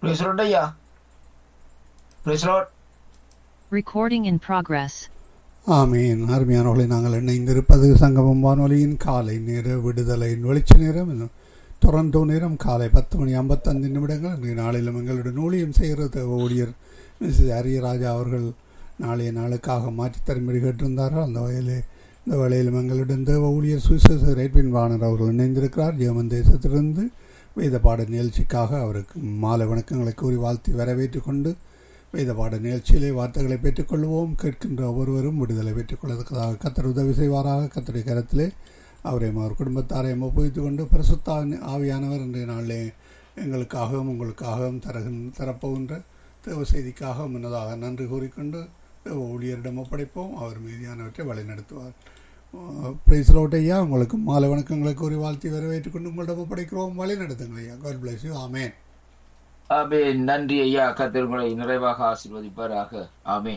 பிரேசலோட் ஐயா பிரேசலோட் Recording in progress. ஆமீன் அருமையானவர்களை நாங்கள் இணைந்திருப்பது சங்கமம் வானொலியின் காலை நேர விடுதலையின் வெளிச்ச நேரம் இன்னும் டொரண்டோ நேரம் காலை பத்து மணி ஐம்பத்தஞ்சு நிமிடங்கள் இன்றைய நாளிலும் எங்களுடன் ஊழியம் செய்கிறது ஊழியர் மிஸ்ஸஸ் அரியராஜா அவர்கள் நாளைய நாளுக்காக மாற்றித் தரும்படி கேட்டிருந்தார்கள் அந்த வகையிலே இந்த வேளையிலும் எங்களுடன் தேவ ஊழியர் சுவிசேஷ ரேட்வின் வாணர் அவர்கள் இணைந்திருக்கிறார் ஜெர்மன் தேசத்திலிருந்து வேத பாட நிகழ்ச்சிக்காக அவருக்கு மாலை வணக்கங்களை கூறி வாழ்த்தி வரவேற்றுக் கொண்டு வேத பாட நிகழ்ச்சியிலே வார்த்தைகளை பெற்றுக்கொள்வோம் கேட்கின்ற ஒவ்வொருவரும் விடுதலை பெற்றுக்கொள்வதற்காக கத்தர் உதவி செய்வாராக கத்தருடைய கரத்திலே அவரையும் அவர் குடும்பத்தாரையும் ஒப்புவித்துக் கொண்டு பரிசுத்தா ஆவியானவர் இன்றைய நாளிலே எங்களுக்காகவும் உங்களுக்காகவும் தரகின் தரப்போகின்ற தேவ செய்திக்காக முன்னதாக நன்றி கூறிக்கொண்டு தேவ ஊழியரிடம் ஒப்படைப்போம் அவர் மீதியானவற்றை வழிநடத்துவார் பிரைஸ்லோட் ஐயா உங்களுக்கு மாலை வணக்கங்களை கூறி வாழ்த்தி வரவேற்றுக் கொண்டு உங்களிடம் ஒப்படைக்கிறோம் வழி நடத்துங்கள் ஐயா God bless you amen amen நன்றி ஐயா கர்த்தர் உங்களை நிறைவாக ஆசீர்வதிப்பாராக ஆமேன்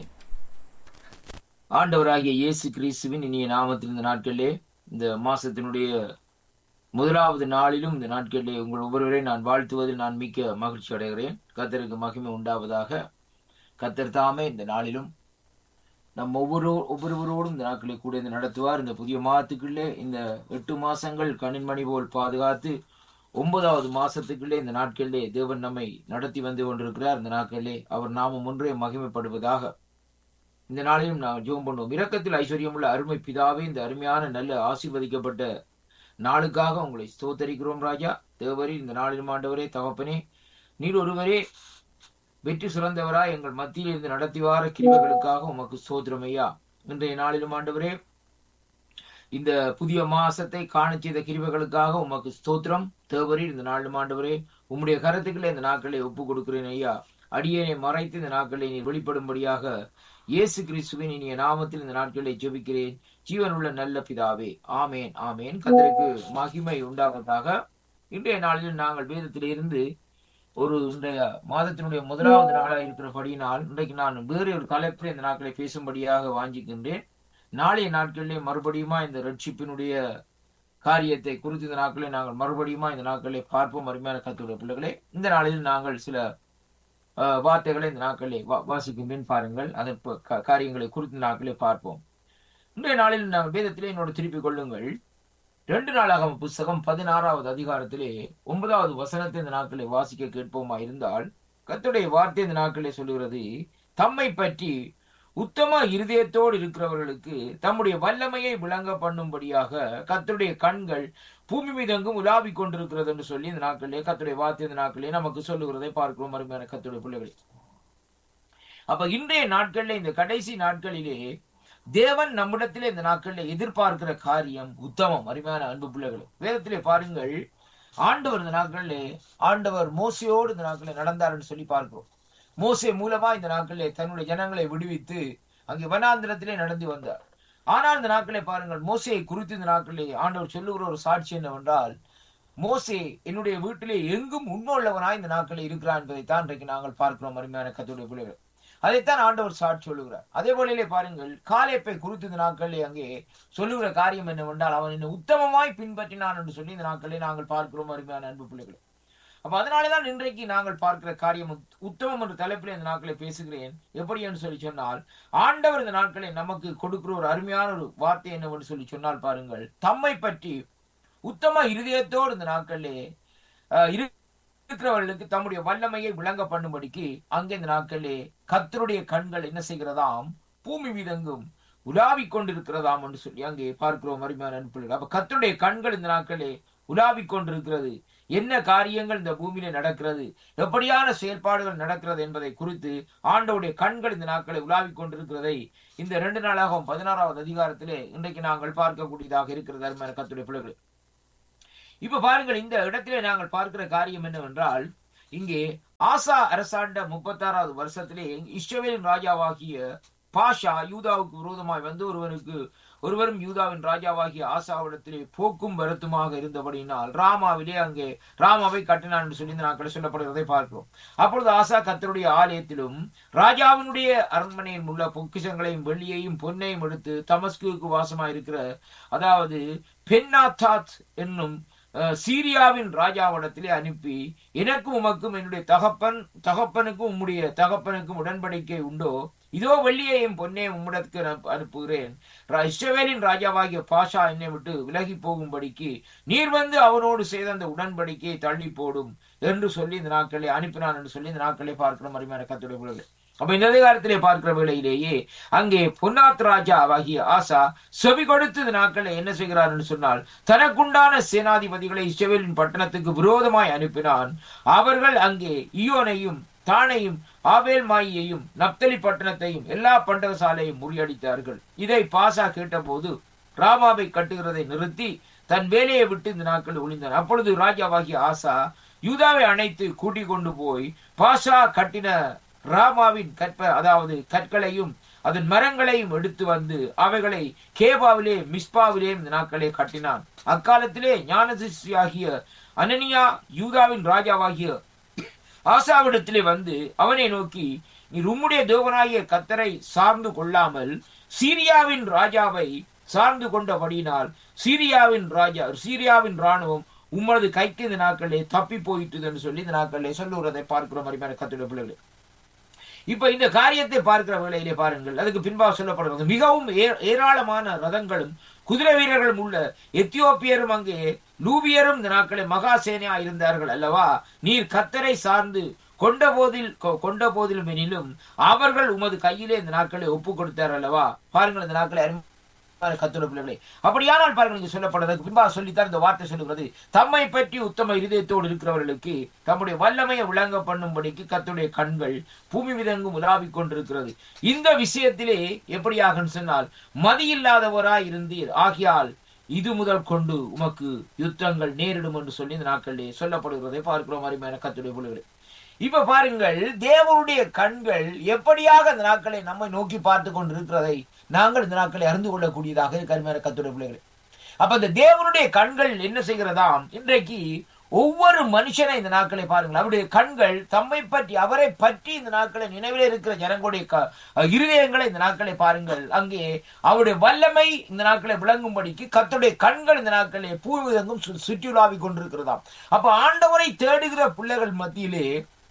ஆண்டவராகிய இயேசு கிறிஸ்துவின் இனிய நாமத்தில் இந்த நாட்களிலே இந்த மாசத்தினுடைய முதலாவது நாளிலும் இந்த நாட்களிலே உங்கள் ஒவ்வொருவரையும் நான் வாழ்த்துவதில் நான் மிக்க மகிழ்ச்சி அடைகிறேன் கர்த்தருக்கு மகிமை உண்டாவதாக கர்த்தர் தாமே இந்த நாளிலும் நம் ஒவ்வொரு ஒவ்வொருவரோடும் இந்த நாட்களை கூட இந்த நடத்துவார் இந்த புதிய மாதத்துக்குள்ளே இந்த எட்டு மாசங்கள் கண்ணின்மணி போல் பாதுகாத்து ஒன்பதாவது மாசத்துக்குள்ளே இந்த நாட்களிலே தேவன் நம்மை நடத்தி வந்து கொண்டிருக்கிறார் இந்த நாட்களிலே அவர் நாமம் ஒன்றே மகிமைப்படுவதாக இந்த நாளிலும் நாங்கள் ஜெபம் பண்ணுவோம் இரக்கத்தில் ஐஸ்வர்யமுள்ள அருமை பிதாவே இந்த அருமையான நல்ல ஆசீர்வதிக்கப்பட்ட நாளுக்காக உங்களை ஸ்தோத்தரிக்கிறோம் ராஜா தேவரே இந்த நாளிலும் ஆண்டவரே தகப்பனே நீர் ஒருவரே வெற்றி சிறந்தவராய் எங்கள் மத்தியில் இருந்து நடத்தி வார கிருபைகளுக்காக உமக்கு ஸ்தோத்திரம் ஐயா இன்றைய நாளிலும் ஆண்டவரே இந்த புதிய மாசத்தை காண செய்த கிருபைகளுக்காக உமக்கு ஸ்தோத்திரம் தேவரீர் இந்த நாளிலும் ஆண்டவரே உம்முடைய கருத்துக்களை இந்த நாட்களை ஒப்பு கொடுக்கிறேன் ஐயா அடியேனை மறைத்து இந்த நாட்களை நீர் வெளிப்படும்படியாக இயேசு கிறிஸ்துவின் இனிய நாமத்தில் இந்த நாட்களை ஜெபிக்கிறேன் ஜீவனுள்ள நல்ல பிதாவே ஆமேன் ஆமேன் கத்தருக்கு மகிமை உண்டாவதாக இன்றைய நாளில் நாங்கள் வேதத்திலிருந்து ஒரு இன்றைய மாதத்தினுடைய முதலாவது நாளாக இருக்கிறபடியினால் இன்றைக்கு நான் வேறு ஒரு தலைப்பில் இந்த நாட்களை பேசும்படியாக வாஞ்சிக்கின்றேன் நாளைய நாட்களிலே மறுபடியுமா இந்த ரட்சிப்பினுடைய காரியத்தை குறித்து இந்த நாட்களை நாங்கள் மறுபடியுமா இந்த நாட்களை பார்ப்போம் அருமையான கத்துடைய பிள்ளைகளே இந்த நாளில் நாங்கள் சில அஹ், வார்த்தைகளை இந்த நாட்களிலே வா- வாசிக்கின்றேன் பாருங்கள் அதன் ப- கா- காரியங்களை குறித்து இந்த நாட்களை பார்ப்போம் இன்றைய நாளில் நாங்கள் வேதத்திலே என்னோட திருப்பிக் கொள்ளுங்கள் ரெண்டு நாளாக புஸ்தகம் பதினாறாவது அதிகாரத்திலே ஒன்பதாவது வசனத்தை இந்த நாட்களை வாசிக்க கேட்போமா இருந்தால் கர்த்தருடைய வார்த்தை இந்த நாட்களே சொல்லுகிறது தம்மை பற்றி உத்தம இருதயத்தோடு இருக்கிறவர்களுக்கு தம்முடைய வல்லமையை விளங்க பண்ணும்படியாக கர்த்தருடைய கண்கள் பூமி மீதெங்கும் உலாவிக் கொண்டிருக்கிறது என்று சொல்லி இந்த நாட்களிலே கர்த்தருடைய வார்த்தை இந்த நாட்களிலே நமக்கு சொல்லுகிறதை பார்க்கிறோம் அருமையான கர்த்தருடைய பிள்ளைகளே அப்ப இன்றைய நாட்களிலே இந்த கடைசி நாட்களிலே தேவன் நம்மிடத்திலே இந்த நாட்களில் எதிர்பார்க்கிற காரியம் உத்தமம் அருமையான அன்பு பிள்ளைகளே வேதத்திலே பாருங்கள் ஆண்டவர் இந்த நாட்களிலே ஆண்டவர் மோசையோடு இந்த நாட்களில் நடந்தார்னு சொல்லி பார்க்கிறோம் மோசே மூலமா இந்த நாட்களிலே தன்னுடைய ஜனங்களை விடுவித்து அங்கே வனாந்திரத்திலே நடந்து வந்தார் ஆனால் இந்த நாட்களை பாருங்கள் மோசையை குறித்து இந்த நாட்களிலே ஆண்டவர் சொல்லுகிற ஒரு சாட்சி என்னவென்றால் மோசே என்னுடைய வீட்டிலே எங்கும் உண்மையுள்ளவனாய் இந்த நாட்களில் இருக்கிறான் என்பதைத்தான் இன்றைக்கு நாங்கள் பார்க்கிறோம் அருமையான கத்துடைய பிள்ளைகள் அதைத்தான் ஆண்டவர் சாட்சி சொல்லுகிறார் அதே போலிலே பாருங்கள் காலேப்பை குறித்து இந்த நாட்களிலே அங்கே சொல்லுகிற காரியம் என்னவென்றால் அவன் என்னை உத்தமமாய் பின்பற்றினான் என்று சொல்லி இந்த நாட்களிலே நாங்கள் பார்க்கிறோம் அருமையான அன்பு பிள்ளைகளை அப்ப அதனாலேதான் இன்றைக்கு நாங்கள் பார்க்கிற காரியம் உத்- உத்தமம் என்ற தலைப்பில் இந்த நாட்களை பேசுகிறேன் எப்படி என்று சொல்லி சொன்னால் ஆண்டவர் இந்த நாட்களை நமக்கு கொடுக்கிற ஒரு அருமையான ஒரு வார்த்தை என்னவென்று சொல்லி சொன்னால் பாருங்கள் தம்மை பற்றி உத்தம இருதயத்தோடு இந்த நாட்களிலே அஹ், இரு- இருக்கிறவர்களுக்கு தம்முடைய வல்லமையை விளங்க பண்ணும்படிக்கு அங்கே இந்த நாட்களிலே கர்த்தருடைய கண்கள் என்ன செய்கிறதாம் பூமி மீதெங்கும் உலாவிக் கொண்டிருக்கிறதாம் என்று சொல்லி அங்கே பார்க்கிறோம் அருமையான அனுப்பிள்ளை அப்ப கர்த்தருடைய கண்கள் இந்த நாட்களே உலாவிக் கொண்டிருக்கிறது என்ன காரியங்கள் இந்த பூமியில நடக்கிறது எப்படியான செயல்பாடுகள் நடக்கிறது என்பதை குறித்து ஆண்டவுடைய கண்கள் இந்த நாட்களை உலாவிக் கொண்டிருக்கிறதை இந்த ரெண்டு நாளாகவும் பதினாறாவது அதிகாரத்திலே இன்றைக்கு நாங்கள் பார்க்கக்கூடியதாக இருக்கிறது அருமையான கர்த்தருடைய பிள்ளைகள் இப்ப பாருங்கள் இந்த இடத்திலே நாங்கள் பார்க்கிற காரியம் என்னவென்றால் இங்கே ஆசா அரசாண்ட முப்பத்தாறாவது வருஷத்திலே இஸ்ரவேலின் ராஜாவாகிய பாஷா யூதாவுக்கு விரோதமாய் வந்து ஒருவனுக்கு ஒருவரும் யூதாவின் ராஜாவாகிய ஆசாவிடத்திலே போக்கும் வருத்தமாக இருந்தபடியினால் ராமாவிலே அங்கே ராமாவை கட்டினான் என்று சொல்லி இந்த நாட்களில் சொல்லப்படுகிறதை பார்க்கிறோம் அப்பொழுது ஆசா கத்தருடைய ஆலயத்திலும் ராஜாவினுடைய அரண்மனையில் உள்ள பொக்கிஷங்களையும் வெள்ளியையும் பொன்னையும் எடுத்து தமஸ்குவுக்கு வாசமாயிருக்கிற அதாவது பென்னாத்தாத் என்னும் அஹ், சீரியாவின் ராஜாவிடத்திலே அனுப்பி எனக்கும் உமக்கும் என்னுடைய தகப்பன் தகப்பனுக்கும் உம்முடைய தகப்பனுக்கும் உடன்படிக்கை உண்டோ இதோ வெள்ளியையும் பொன்னையும் உம்மிடத்துக்கு அனுப்பு- அனுப்புகிறேன் ரா- இஸ்ரவேலின் ராஜாவாகிய பாஷா என்னை விட்டு விலகி போகும்படிக்கு நீர் வந்து அவனோடு செய்த அந்த உடன்படிக்கையை தள்ளி போடும் என்று சொல்லி இந்த நாட்களை அனுப்பினான் என்று சொல்லி இந்த நாட்களை பார்க்கிற மறுமையான கத்துடைய பிள்ளைகளே அப்ப இந்த அதிகாரத்திலே பார்க்கிற வேளையிலேயே அங்கே பொன்னாத் ராஜா ஆகிய ஆசா செவி கொடுத்து இந்த நாட்களை என்ன செய்கிறார் என்று சொன்னால் தனக்குண்டான சேனாதிபதிகளை இஸ்ரவேலின் பட்டணத்துக்கு விரோதமாய் அனுப்பினான் அவர்கள் அங்கே ஈயோனையும் தானையும் ஆவேல் மாயையும் நப்தலி பட்டணத்தையும் எல்லா பண்டகசாலையும் முறியடித்தார்கள் இதை பாசா கேட்டபோது ராமாவை கட்டுகிறதை நிறுத்தி தன் வேலையை விட்டு இந்த நாட்கள் ஒளிந்தான் அப்பொழுது ராஜாவாகிய ஆசா யூதாவை அணைத்து கூட்டிக் கொண்டு போய் பாஷா கட்டின ராமாவின் கற்ப அதாவது கற்களையும் அதன் மரங்களையும் எடுத்து வந்து அவைகளை கேபாவிலே மிஸ்பாவிலே இந்த நாட்களே கட்டினான் அக்காலத்திலே ஞானசியாகிய அனனியா யூதாவின் ராஜாவாகிய ஆசாவிடத்திலே வந்து அவனை நோக்கி நீ உம்முடைய தேவனாகிய கத்தரை சார்ந்து கொள்ளாமல் சீரியாவின் ராஜாவை சார்ந்து கொண்டபடியினால் சீரியாவின் ராஜா சீரியாவின் ராணுவம் உமது கைக்கு இந்த நாட்களே தப்பி போயிட்டுது என்று சொல்லி இந்த நாட்களே சொல்லுகிறதை பார்க்கிறோம் அருமையான கத்துடைய பிள்ளைகளே இப்ப இந்த காரியத்தை பார்க்கிற வேளையிலே பாருங்கள் அதுக்கு பின்பாக சொல்லப்படுகிறது மிகவும் ஏ- ஏராளமான ரதங்களும் குதிரை வீரர்களும் உள்ள எத்தியோப்பியரும் அங்கே லூபியரும் இந்த நாட்களே மகாசேனையா இருந்தார்கள் அல்லவா நீர் கத்தரை சார்ந்து கொண்ட போதில் கொ- கொண்ட போதிலும் எனினும் அவர்கள் உமது கையிலே இந்த நாட்களை ஒப்பு கொடுத்தார் அல்லவா பாருங்கள் இந்த நாட்களை அருமையான கத்துடைய பிள்ளைகளே அப்படியானால் பாருங்கள் இங்கு சொல்லப்படுறதுக்கு பின்பாக சொல்லித்தான் இந்த வார்த்தை சொல்லுகிறது தம்மை பற்றி உத்தம இருதயத்தோடு இருக்கிறவர்களுக்கு தம்முடைய வல்லமையை விளங்க பண்ணும்படிக்கு கத்துடைய கண்கள் பூமி விதங்கும் உலாவிக் கொண்டிருக்கிறது இந்த விஷயத்திலே எப்படியாக சொன்னால் மதியில்லாதவராய் இருந்தீர் ஆகியால் இது முதல் கொண்டு உமக்கு யுத்தங்கள் நேரிடும் என்று சொல்லி இந்த நாட்களிலே சொல்லப்படுகிறதை பார்க்கிறோம் அருமையான கத்துடைய பிள்ளைகளே இப்ப பாருங்கள் தேவனுடைய கண்கள் எப்படியாக இந்த நாட்களை நம்மை நோக்கி பார்த்து கொண்டிருக்கிறதை நாங்கள் இந்த நாட்களை அறிந்து கொள்ளக்கூடியதாக கருமையான கத்துடைய பிள்ளைகளே அப்ப இந்த தேவனுடைய கண்கள் என்ன செய்கிறதாம் இன்றைக்கு ஒவ்வொரு மனுஷனை இந்த நாட்களை பாருங்கள் அவருடைய கண்கள் தம்மை பற்றி அவரை பற்றி இந்த நாட்களை நினைவிலே இருக்கிற ஜனங்களுடைய க- இருதயங்களை இந்த நாட்களை பாருங்கள் அங்கே அவருடைய வல்லமை இந்த நாட்களை விளங்கும்படிக்கு கர்த்தருடைய கண்கள் இந்த நாட்களை பூர்வீகங்கும் சு- சுற்றியுலாவிக் கொண்டிருக்கிறதாம் அப்ப ஆண்டவரை தேடுகிற பிள்ளைகள் மத்தியிலே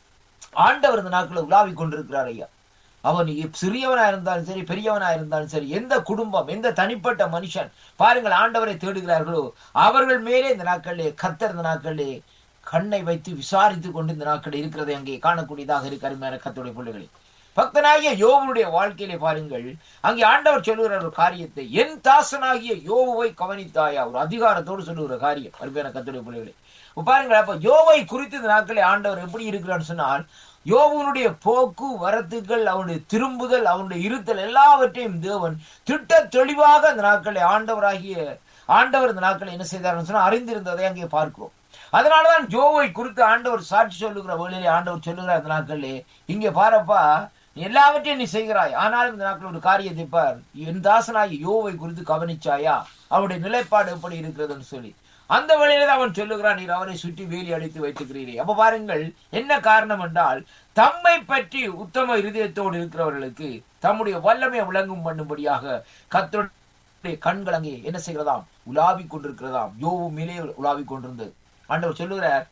ஆண்டவர் இந்த நாட்களை உலாவிக் கொண்டிருக்கிறார் ஐயா அவன் இ- சிறியவனா இருந்தாலும் சரி பெரியவனா இருந்தாலும் சரி எந்த குடும்பம் எந்த தனிப்பட்ட மனுஷன் பாருங்கள் ஆண்டவரை தேடுகிறார்களோ அவர்கள் மேலே இந்த நாட்களிலே கத்தர் இந்த நாட்களிலே கண்ணை வைத்து விசாரித்துக் கொண்டு இந்த நாட்களில் இருக்கிறதை அங்கே காணக்கூடியதாக இருக்கு அருமையான கத்துடைய பிள்ளைகளே பக்தனாகிய யோவனுடைய வாழ்க்கையிலே பாருங்கள் அங்கே ஆண்டவர் சொல்லுகிற ஒரு காரியத்தை என் தாசனாகிய யோவுவை கவனித்தாயா ஒரு அதிகாரத்தோடு சொல்லுகிற காரியம் அருமையான கத்துடைய பிள்ளைகளே இப்ப பாருங்கள் அப்ப யோவை குறித்து இந்த நாட்களே ஆண்டவர் எப்படி இருக்கிறான்னு சொன்னால் யோவனுடைய போக்கு வரத்துக்கள் அவனுடைய திரும்புதல் அவனுடைய இருத்தல் எல்லாவற்றையும் தேவன் திட்ட தெளிவாக அந்த நாட்களை ஆண்டவராகிய ஆண்டவர் இந்த நாட்களை என்ன செய்தார்னு சொன்னா அறிந்திருந்ததை அங்கே பார்க்கிறோம் அதனாலதான் ஜோவை குறித்து ஆண்டவர் சாட்சி சொல்லுகிற வேளையிலே ஆண்டவர் சொல்லுகிற அந்த நாட்களிலே இங்கே பாரப்பா நீ எல்லாவற்றையும் நீ செய்கிறாய் ஆனாலும் இந்த நாட்கள் ஒரு காரியத்தை பார் என் தாசனாகி யோவை குறித்து கவனிச்சாயா அவருடைய நிலைப்பாடு எப்படி இருக்கிறதுன்னு சொல்லி அந்த வேளையில தான் அவன் சொல்லுகிறான் நீர் அவரை சுற்றி வேலி அடித்து வைத்துக்கிறீரே அப்ப பாருங்கள் என்ன காரணம் என்றால் தம்மை பற்றி உத்தம இருதயத்தோடு இருக்கிறவர்களுக்கு தம்முடைய வல்லமை விளங்கும் பண்ணும்படியாக கத்தருடைய கண்கள் அங்கே என்ன செய்கிறதாம் உலாவிக் கொண்டிருக்கிறதாம் யோவு மேலே உலாவிக் கொண்டிருந்தது ஆண்டவர் சொல்லுகிறார்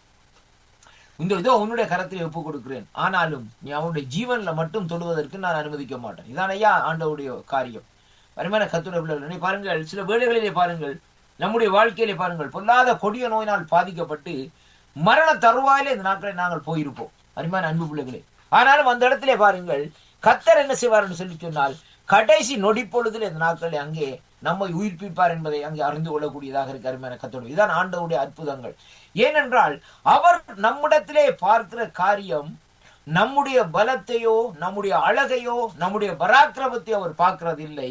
இந்த இதோ உன்னுடைய கரத்தில் ஒப்பு கொடுக்கிறேன் ஆனாலும் நீ அவனுடைய ஜீவன்ல மட்டும் தொடுவதற்கு நான் அனுமதிக்க மாட்டேன் இதான் ஐயா ஆண்டவருடைய காரியம் வருமான கத்துரை பிள்ளைகள் பாருங்கள் சில வேளைகளிலே பாருங்கள் நம்முடைய வாழ்க்கையிலே பாருங்கள் பொல்லாத கொடிய நோயினால் பாதிக்கப்பட்டு மரண தருவாயிலே இந்த நாட்களை நாங்கள் போயிருப்போம் அருமையான அன்பு பிள்ளைகளே ஆனாலும் அந்த இடத்திலே பாருங்கள் கத்தர் என்ன செய்வார் என்று சொல்லி சொன்னால் கடைசி நொடி பொழுதில் இந்த நாட்களை அங்கே நம்மை உயிர்ப்பிப்பார் என்பதை அங்கே அறிந்து கொள்ளக்கூடியதாக இருக்கு அருமையான கத்தோடு இதுதான் ஆண்டவுடைய அற்புதங்கள் ஏனென்றால் அவர் நம்மிடத்திலே பார்க்கிற காரியம் நம்முடைய பலத்தையோ நம்முடைய அழகையோ நம்முடைய பராக்கிரமத்தையோ அவர் பார்க்கிறது இல்லை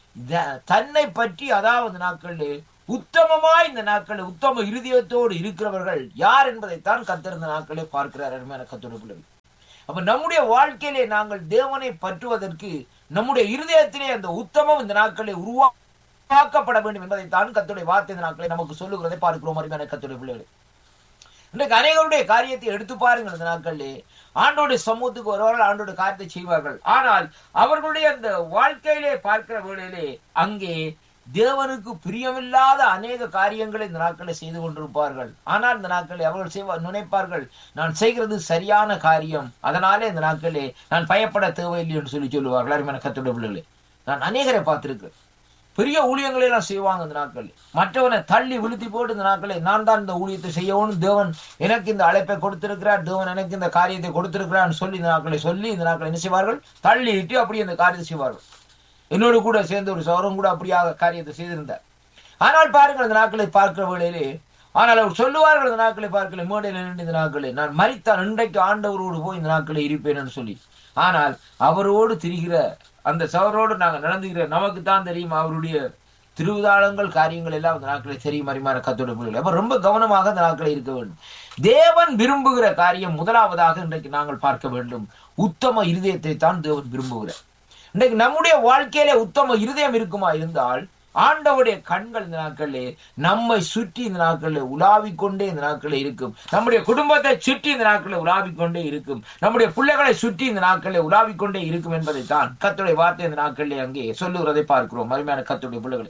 த- தன்னை பற்றி அதாவது நாட்களில் உத்தமமாய் இந்த நாட்களில் உத்தம இருதயத்தோடு இருக்கிறவர்கள் யார் என்பதைத்தான் கத்தர் இந்த நாட்களே பார்க்கிறார் அருமையான கத்தோடு பிள்ளைகள் அப்ப நம்முடைய வாழ்க்கையிலே நாங்கள் தேவனை பற்றுவதற்கு நம்முடைய இருதயத்திலே அந்த உத்தமம் இந்த நாட்களை உருவாக்கப்பட வேண்டும் என்பதைத்தான் கத்துடைய வார்த்தை இந்த நாட்களை நமக்கு சொல்லுகிறதை பார்க்கிறோம் அருமையான கத்துடைய பிள்ளைகள் இன்றைக்கு அநேகருடைய காரியத்தை எடுத்து பாருங்கள் இந்த நாட்களிலே ஆண்டோடைய சமூகத்துக்கு வருவார்கள் ஆண்டோட காரியத்தை செய்வார்கள் ஆனால் அவர்களுடைய அந்த வாழ்க்கையிலே பார்க்கிற வேளையிலே அங்கே தேவனுக்கு பிரியமில்லாத அநேக காரியங்களை இந்த நாட்களை செய்து கொண்டிருப்பார்கள் ஆனால் இந்த நாட்களை அவர்கள் செய்வ நினைப்பார்கள் நான் செய்கிறது சரியான காரியம் அதனாலே இந்த நாட்களே நான் பயப்பட தேவையில்லை என்று சொல்லி சொல்லுவார்கள் அருமையான கத்துடைய பிள்ளைகளே நான் அநேகரை பார்த்திருக்கிறேன் பெரிய ஊழியங்களை எல்லாம் செய்வாங்க இந்த நாட்கள் மற்றவனை தள்ளி விழுத்தி போட்டு இந்த நாட்களை நான் தான் இந்த ஊழியத்தை செய்யவும் தேவன் எனக்கு இந்த அழைப்பை கொடுத்திருக்கிறார் தேவன் எனக்கு இந்த காரியத்தை கொடுத்திருக்கிறான்னு சொல்லி இந்த நாட்களை சொல்லி இந்த நாட்களை என்ன செய்வார்கள் தள்ளிட்டு அப்படியே இந்த காரியத்தை செய்வார்கள் என்னோடு கூட சேர்ந்த ஒரு சௌரம் கூட அப்படியாக காரியத்தை செய்திருந்தார் ஆனால் பாருங்கள் இந்த நாட்களை பார்க்கிற வேளையிலே ஆனால் அவர் சொல்லுவார்கள் இந்த நாட்களை பார்க்கல மேடையில் நின்று இந்த நாட்களை நான் மறித்தான் இன்றைக்கு ஆண்டவரோடு போய் இந்த நாட்களை இருப்பேன் என்று சொல்லி ஆனால் அவரோடு திரிகிற அந்த சவரோடு நாங்கள் நடந்துகிற நமக்கு தான் தெரியும் அவருடைய திருவிதாளங்கள் காரியங்கள் எல்லாம் அந்த நாட்களை தெரியும் அறிமாற கத்தோட பிள்ளைகள் அப்ப ரொம்ப கவனமாக அந்த நாட்களை இருக்க வேண்டும் தேவன் விரும்புகிற காரியம் முதலாவதாக இன்றைக்கு நாங்கள் பார்க்க வேண்டும் உத்தம இருதயத்தை தான் தேவன் விரும்புகிறார் இன்றைக்கு நம்முடைய வாழ்க்கையில உத்தம இருதயம் இருக்குமா இருந்தால் ஆண்டவுடைய கண்கள் இந்த நாட்களிலே நம்மை சுற்றி இந்த நாட்களில் உலாவிக் கொண்டே இந்த நாட்களில் இருக்கும் நம்முடைய குடும்பத்தை சுற்றி இந்த நாட்களில் உலாவிக் கொண்டே இருக்கும் நம்முடைய பிள்ளைகளை சுற்றி இந்த நாட்களில் உலாவிக் கொண்டே இருக்கும் என்பதைத்தான் கத்துடைய வார்த்தை இந்த நாட்களிலே அங்கே சொல்லுகிறதை பார்க்கிறோம் அருமையான கத்துடைய பிள்ளைகளை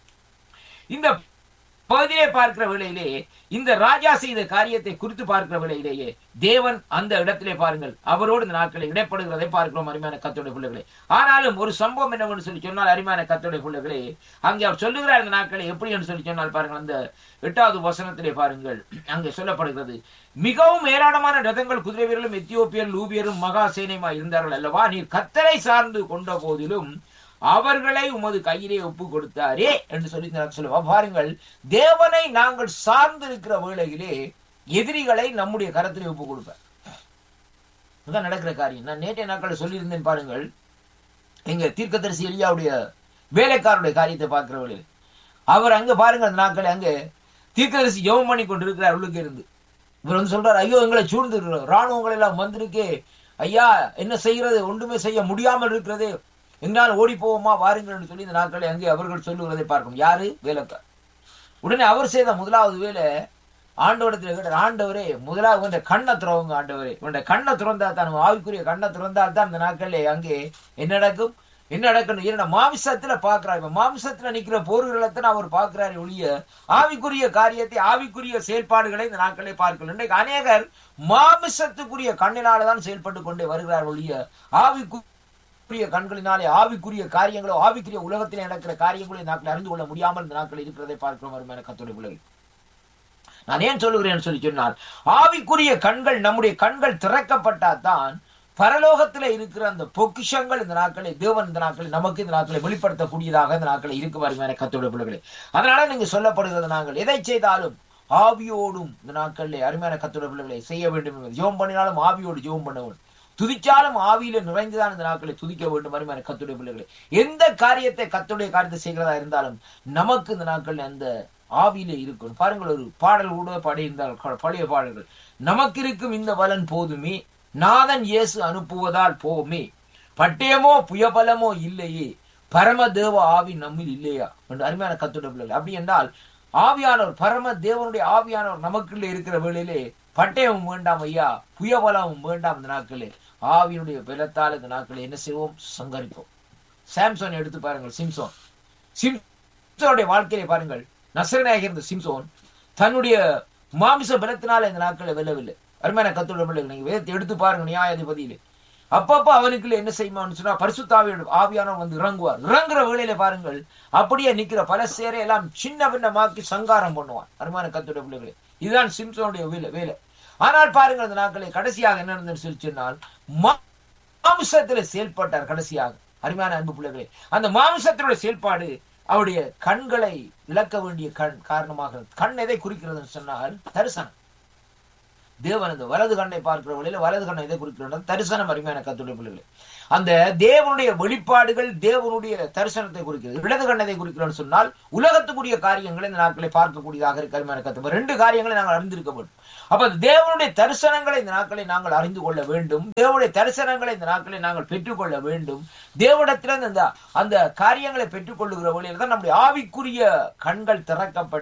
இந்த பகுதியை பார்க்கிற வேளையிலே இந்த ராஜா செய்த காரியத்தை குறித்து பார்க்கிற வேளையிலேயே தேவன் அந்த இடத்திலே பாருங்கள் அவரோடு இந்த நாட்களை இடைப்படுகிறதை பார்க்கிறோம் அருமையான கத்தோடைய பிள்ளைகளே ஆனாலும் ஒரு சம்பவம் என்னவென்று சொல்லி சொன்னால் அருமையான கத்தோடைய பிள்ளைகளே அங்கே அவர் சொல்லுகிறார் இந்த நாட்களை எப்படி என்று சொல்லி சொன்னால் பாருங்கள் அந்த எட்டாவது வசனத்திலே பாருங்கள் அங்கே சொல்லப்படுகிறது மிகவும் ஏராளமான ரதங்கள் குதிரை வீரர்களும் எத்தியோப்பியர் லூபியரும் மகா சேனையுமா இருந்தார்கள் அல்லவா நீர் கத்தரை சார்ந்து கொண்ட போதிலும் அவர்களை உமது கையிலே ஒப்பு கொடுத்தாரே என்று சொல்லி சொல்லுவா பாருங்கள் தேவனை நாங்கள் சார்ந்து இருக்கிற வேளையிலே எதிரிகளை நம்முடைய கரத்திலே ஒப்பு கொடுப்பார் அதான் நடக்கிற காரியம் நான் நேற்றைய நாட்கள் சொல்லியிருந்தேன் பாருங்கள் எங்க தீர்க்கதரிசி எலியாவுடைய வேலைக்காரருடைய காரியத்தை பார்க்கிற வேளையில் அவர் அங்க பாருங்க அந்த நாட்கள் அங்க தீர்க்கதரிசி ஜெபம் பண்ணி கொண்டு இருக்கிறார் உள்ளுக்கு இருந்து இவர் வந்து சொல்றாரு ஐயோ எங்களை சூழ்ந்து ராணுவங்கள் எல்லாம் வந்திருக்கே ஐயா என்ன செய்கிறது ஒன்றுமே செய்ய முடியாமல் இருக்கிறதே எங்களால் ஓடி போவோமா வாருங்கள் என்று சொல்லி இந்த நாட்களை அங்கே அவர்கள் சொல்லுகிறதை பார்க்கும் யாரு வேலைக்கார் உடனே அவர் செய்த முதலாவது வேலை ஆண்டவரத்தில் கேட்டார் ஆண்டவரே முதலாவது இவன் கண்ணை துறவுங்க ஆண்டவரே இவன் கண்ணை துறந்தா தான் ஆவிக்குரிய கண்ணை துறந்தால் தான் இந்த நாட்களில் அங்கே என்ன நடக்கும் என்ன நடக்கணும் என்னோட மாமிசத்துல பாக்குறாரு இப்ப மாமிசத்துல நிக்கிற போர்களைத்தான் அவர் பார்க்கிறாரு ஒழிய ஆவிக்குரிய காரியத்தை ஆவிக்குரிய செயல்பாடுகளை இந்த நாட்களே பார்க்கணும் இன்றைக்கு அநேகர் மாமிசத்துக்குரிய கண்ணினாலதான் செயல்பட்டு கொண்டே வருகிறார் ஒழிய ஆவிக்கு ஆவிக்குரிய கண்களினாலே ஆவிக்குரிய காரியங்களோ ஆவிக்குரிய உலகத்தில் நடக்கிற காரியங்களோ இந்த நாட்கள் அறிந்து கொள்ள முடியாமல் இந்த நாட்கள் இருக்கிறதை பார்க்கிறோம் அருமையான கத்தோடைய பிள்ளைகள் நான் ஏன் சொல்லுகிறேன் சொல்லி சொன்னால் ஆவிக்குரிய கண்கள் நம்முடைய கண்கள் திறக்கப்பட்டாதான் பரலோகத்துல இருக்கிற அந்த பொக்கிஷங்கள் இந்த நாட்களை தேவன் இந்த நாட்களை நமக்கு இந்த நாட்களை வெளிப்படுத்தக்கூடியதாக இந்த நாட்களை இருக்கு அருமையான கத்தோடைய பிள்ளைகளே அதனால நீங்க சொல்லப்படுகிறது நாங்கள் எதை செய்தாலும் ஆவியோடும் இந்த நாட்களில் அருமையான கத்தோட பிள்ளைகளை செய்ய வேண்டும் ஜோம் பண்ணினாலும் ஆவியோடு ஜோம் பண்ண வேண்டும் துதிச்சாலும் ஆவியில நிறைந்துதான் இந்த நாட்களை துதிக்க வேண்டும் அருமையான கத்துடைய பிள்ளைகளை எந்த காரியத்தை கத்துடைய காரியத்தை செய்கிறதா இருந்தாலும் நமக்கு இந்த நாட்கள் அந்த ஆவியிலே இருக்கணும் பாருங்கள் ஒரு பாடல் கூட பாடியிருந்தால் பழைய பாடல்கள் நமக்கு இருக்கும் இந்த பலன் போதுமே நாதன் இயேசு அனுப்புவதால் போமே பட்டயமோ புயபலமோ இல்லையே பரமதேவ ஆவி நம்மில் இல்லையா என்று அருமையான கத்துடைய பிள்ளைகள் அப்படி என்றால் ஆவியானவர் பரம தேவனுடைய ஆவியானவர் நமக்குள்ள இருக்கிற வேளையிலே பட்டயமும் வேண்டாம் ஐயா புயபலமும் வேண்டாம் இந்த நாட்களே ஆவியினுடைய பலத்தால் இந்த நாட்களை என்ன செய்வோம் சங்கரிப்போம் சாம்சோன் எடுத்து பாருங்கள் சிம்சோன் சிம்சோனுடைய வாழ்க்கையை பாருங்கள் நசரனாக இருந்த சிம்சோன் தன்னுடைய மாமிச பலத்தினால இந்த நாட்களை வெல்லவில்லை அருமையான கத்தோட பிள்ளைகள் நீங்க வேதத்தை எடுத்து பாருங்க நியாயாதிபதியிலே அப்பப்ப அவனுக்குள்ள என்ன செய்யுமான்னு சொன்னா பரிசுத்தாவியோட ஆவியானவர் வந்து இறங்குவார் இறங்குற வேளையில பாருங்கள் அப்படியே நிக்கிற பல சேரை எல்லாம் சின்ன பின்னமாக்கி சங்காரம் பண்ணுவான் அருமையான கத்தோட பிள்ளைகளே இதுதான் சிம்சோனுடைய வேலை வேலை ஆனால் பாருங்கள் அந்த நாட்களை கடைசியாக என்ன நடந்ததுன்னு சொல்லி சொன்னால் மாமிசத்துல செயல்பட்டார் கடைசியாக அருமையான அன்பு பிள்ளைகளே அந்த மாமிசத்தினுடைய செயல்பாடு அவருடைய கண்களை இழக்க வேண்டிய கண் காரணமாக கண் எதை குறிக்கிறதுன்னு சொன்னால் தரிசனம் தேவன் அந்த வலது கண்ணை பார்க்கிற வழியில வலது கண்ணை எதை குறிக்கிறது தரிசனம் அருமையான கத்துடைய பிள்ளைகளே அந்த தேவனுடைய வெளிப்பாடுகள் தேவனுடைய தரிசனத்தை குறிக்கிறது இடது கண்ணதை குறிக்கிறோம்னு சொன்னால் உலகத்துக்குரிய காரியங்களை இந்த நாட்களை பார்க்கக்கூடியதாக இருக்க அருமையான கத்து ரெண்டு காரியங்களை நாங்கள் அறிந்திருக்க வேண்டும் அப்ப தேவனுடைய தரிசனங்களை இந்த நாட்களை நாங்கள் அறிந்து கொள்ள வேண்டும் தேவனுடைய தரிசனங்களை இந்த நாட்களை நாங்கள் பெற்றுக்கொள்ள வேண்டும் தேவனிடத்திலிருந்து அந்த அந்த காரியங்களை பெற்றுக்கொள்ளுகிற வழியில் தான் நம்முடைய ஆவிக்குரிய கண்கள் திறக்கப்பட்டு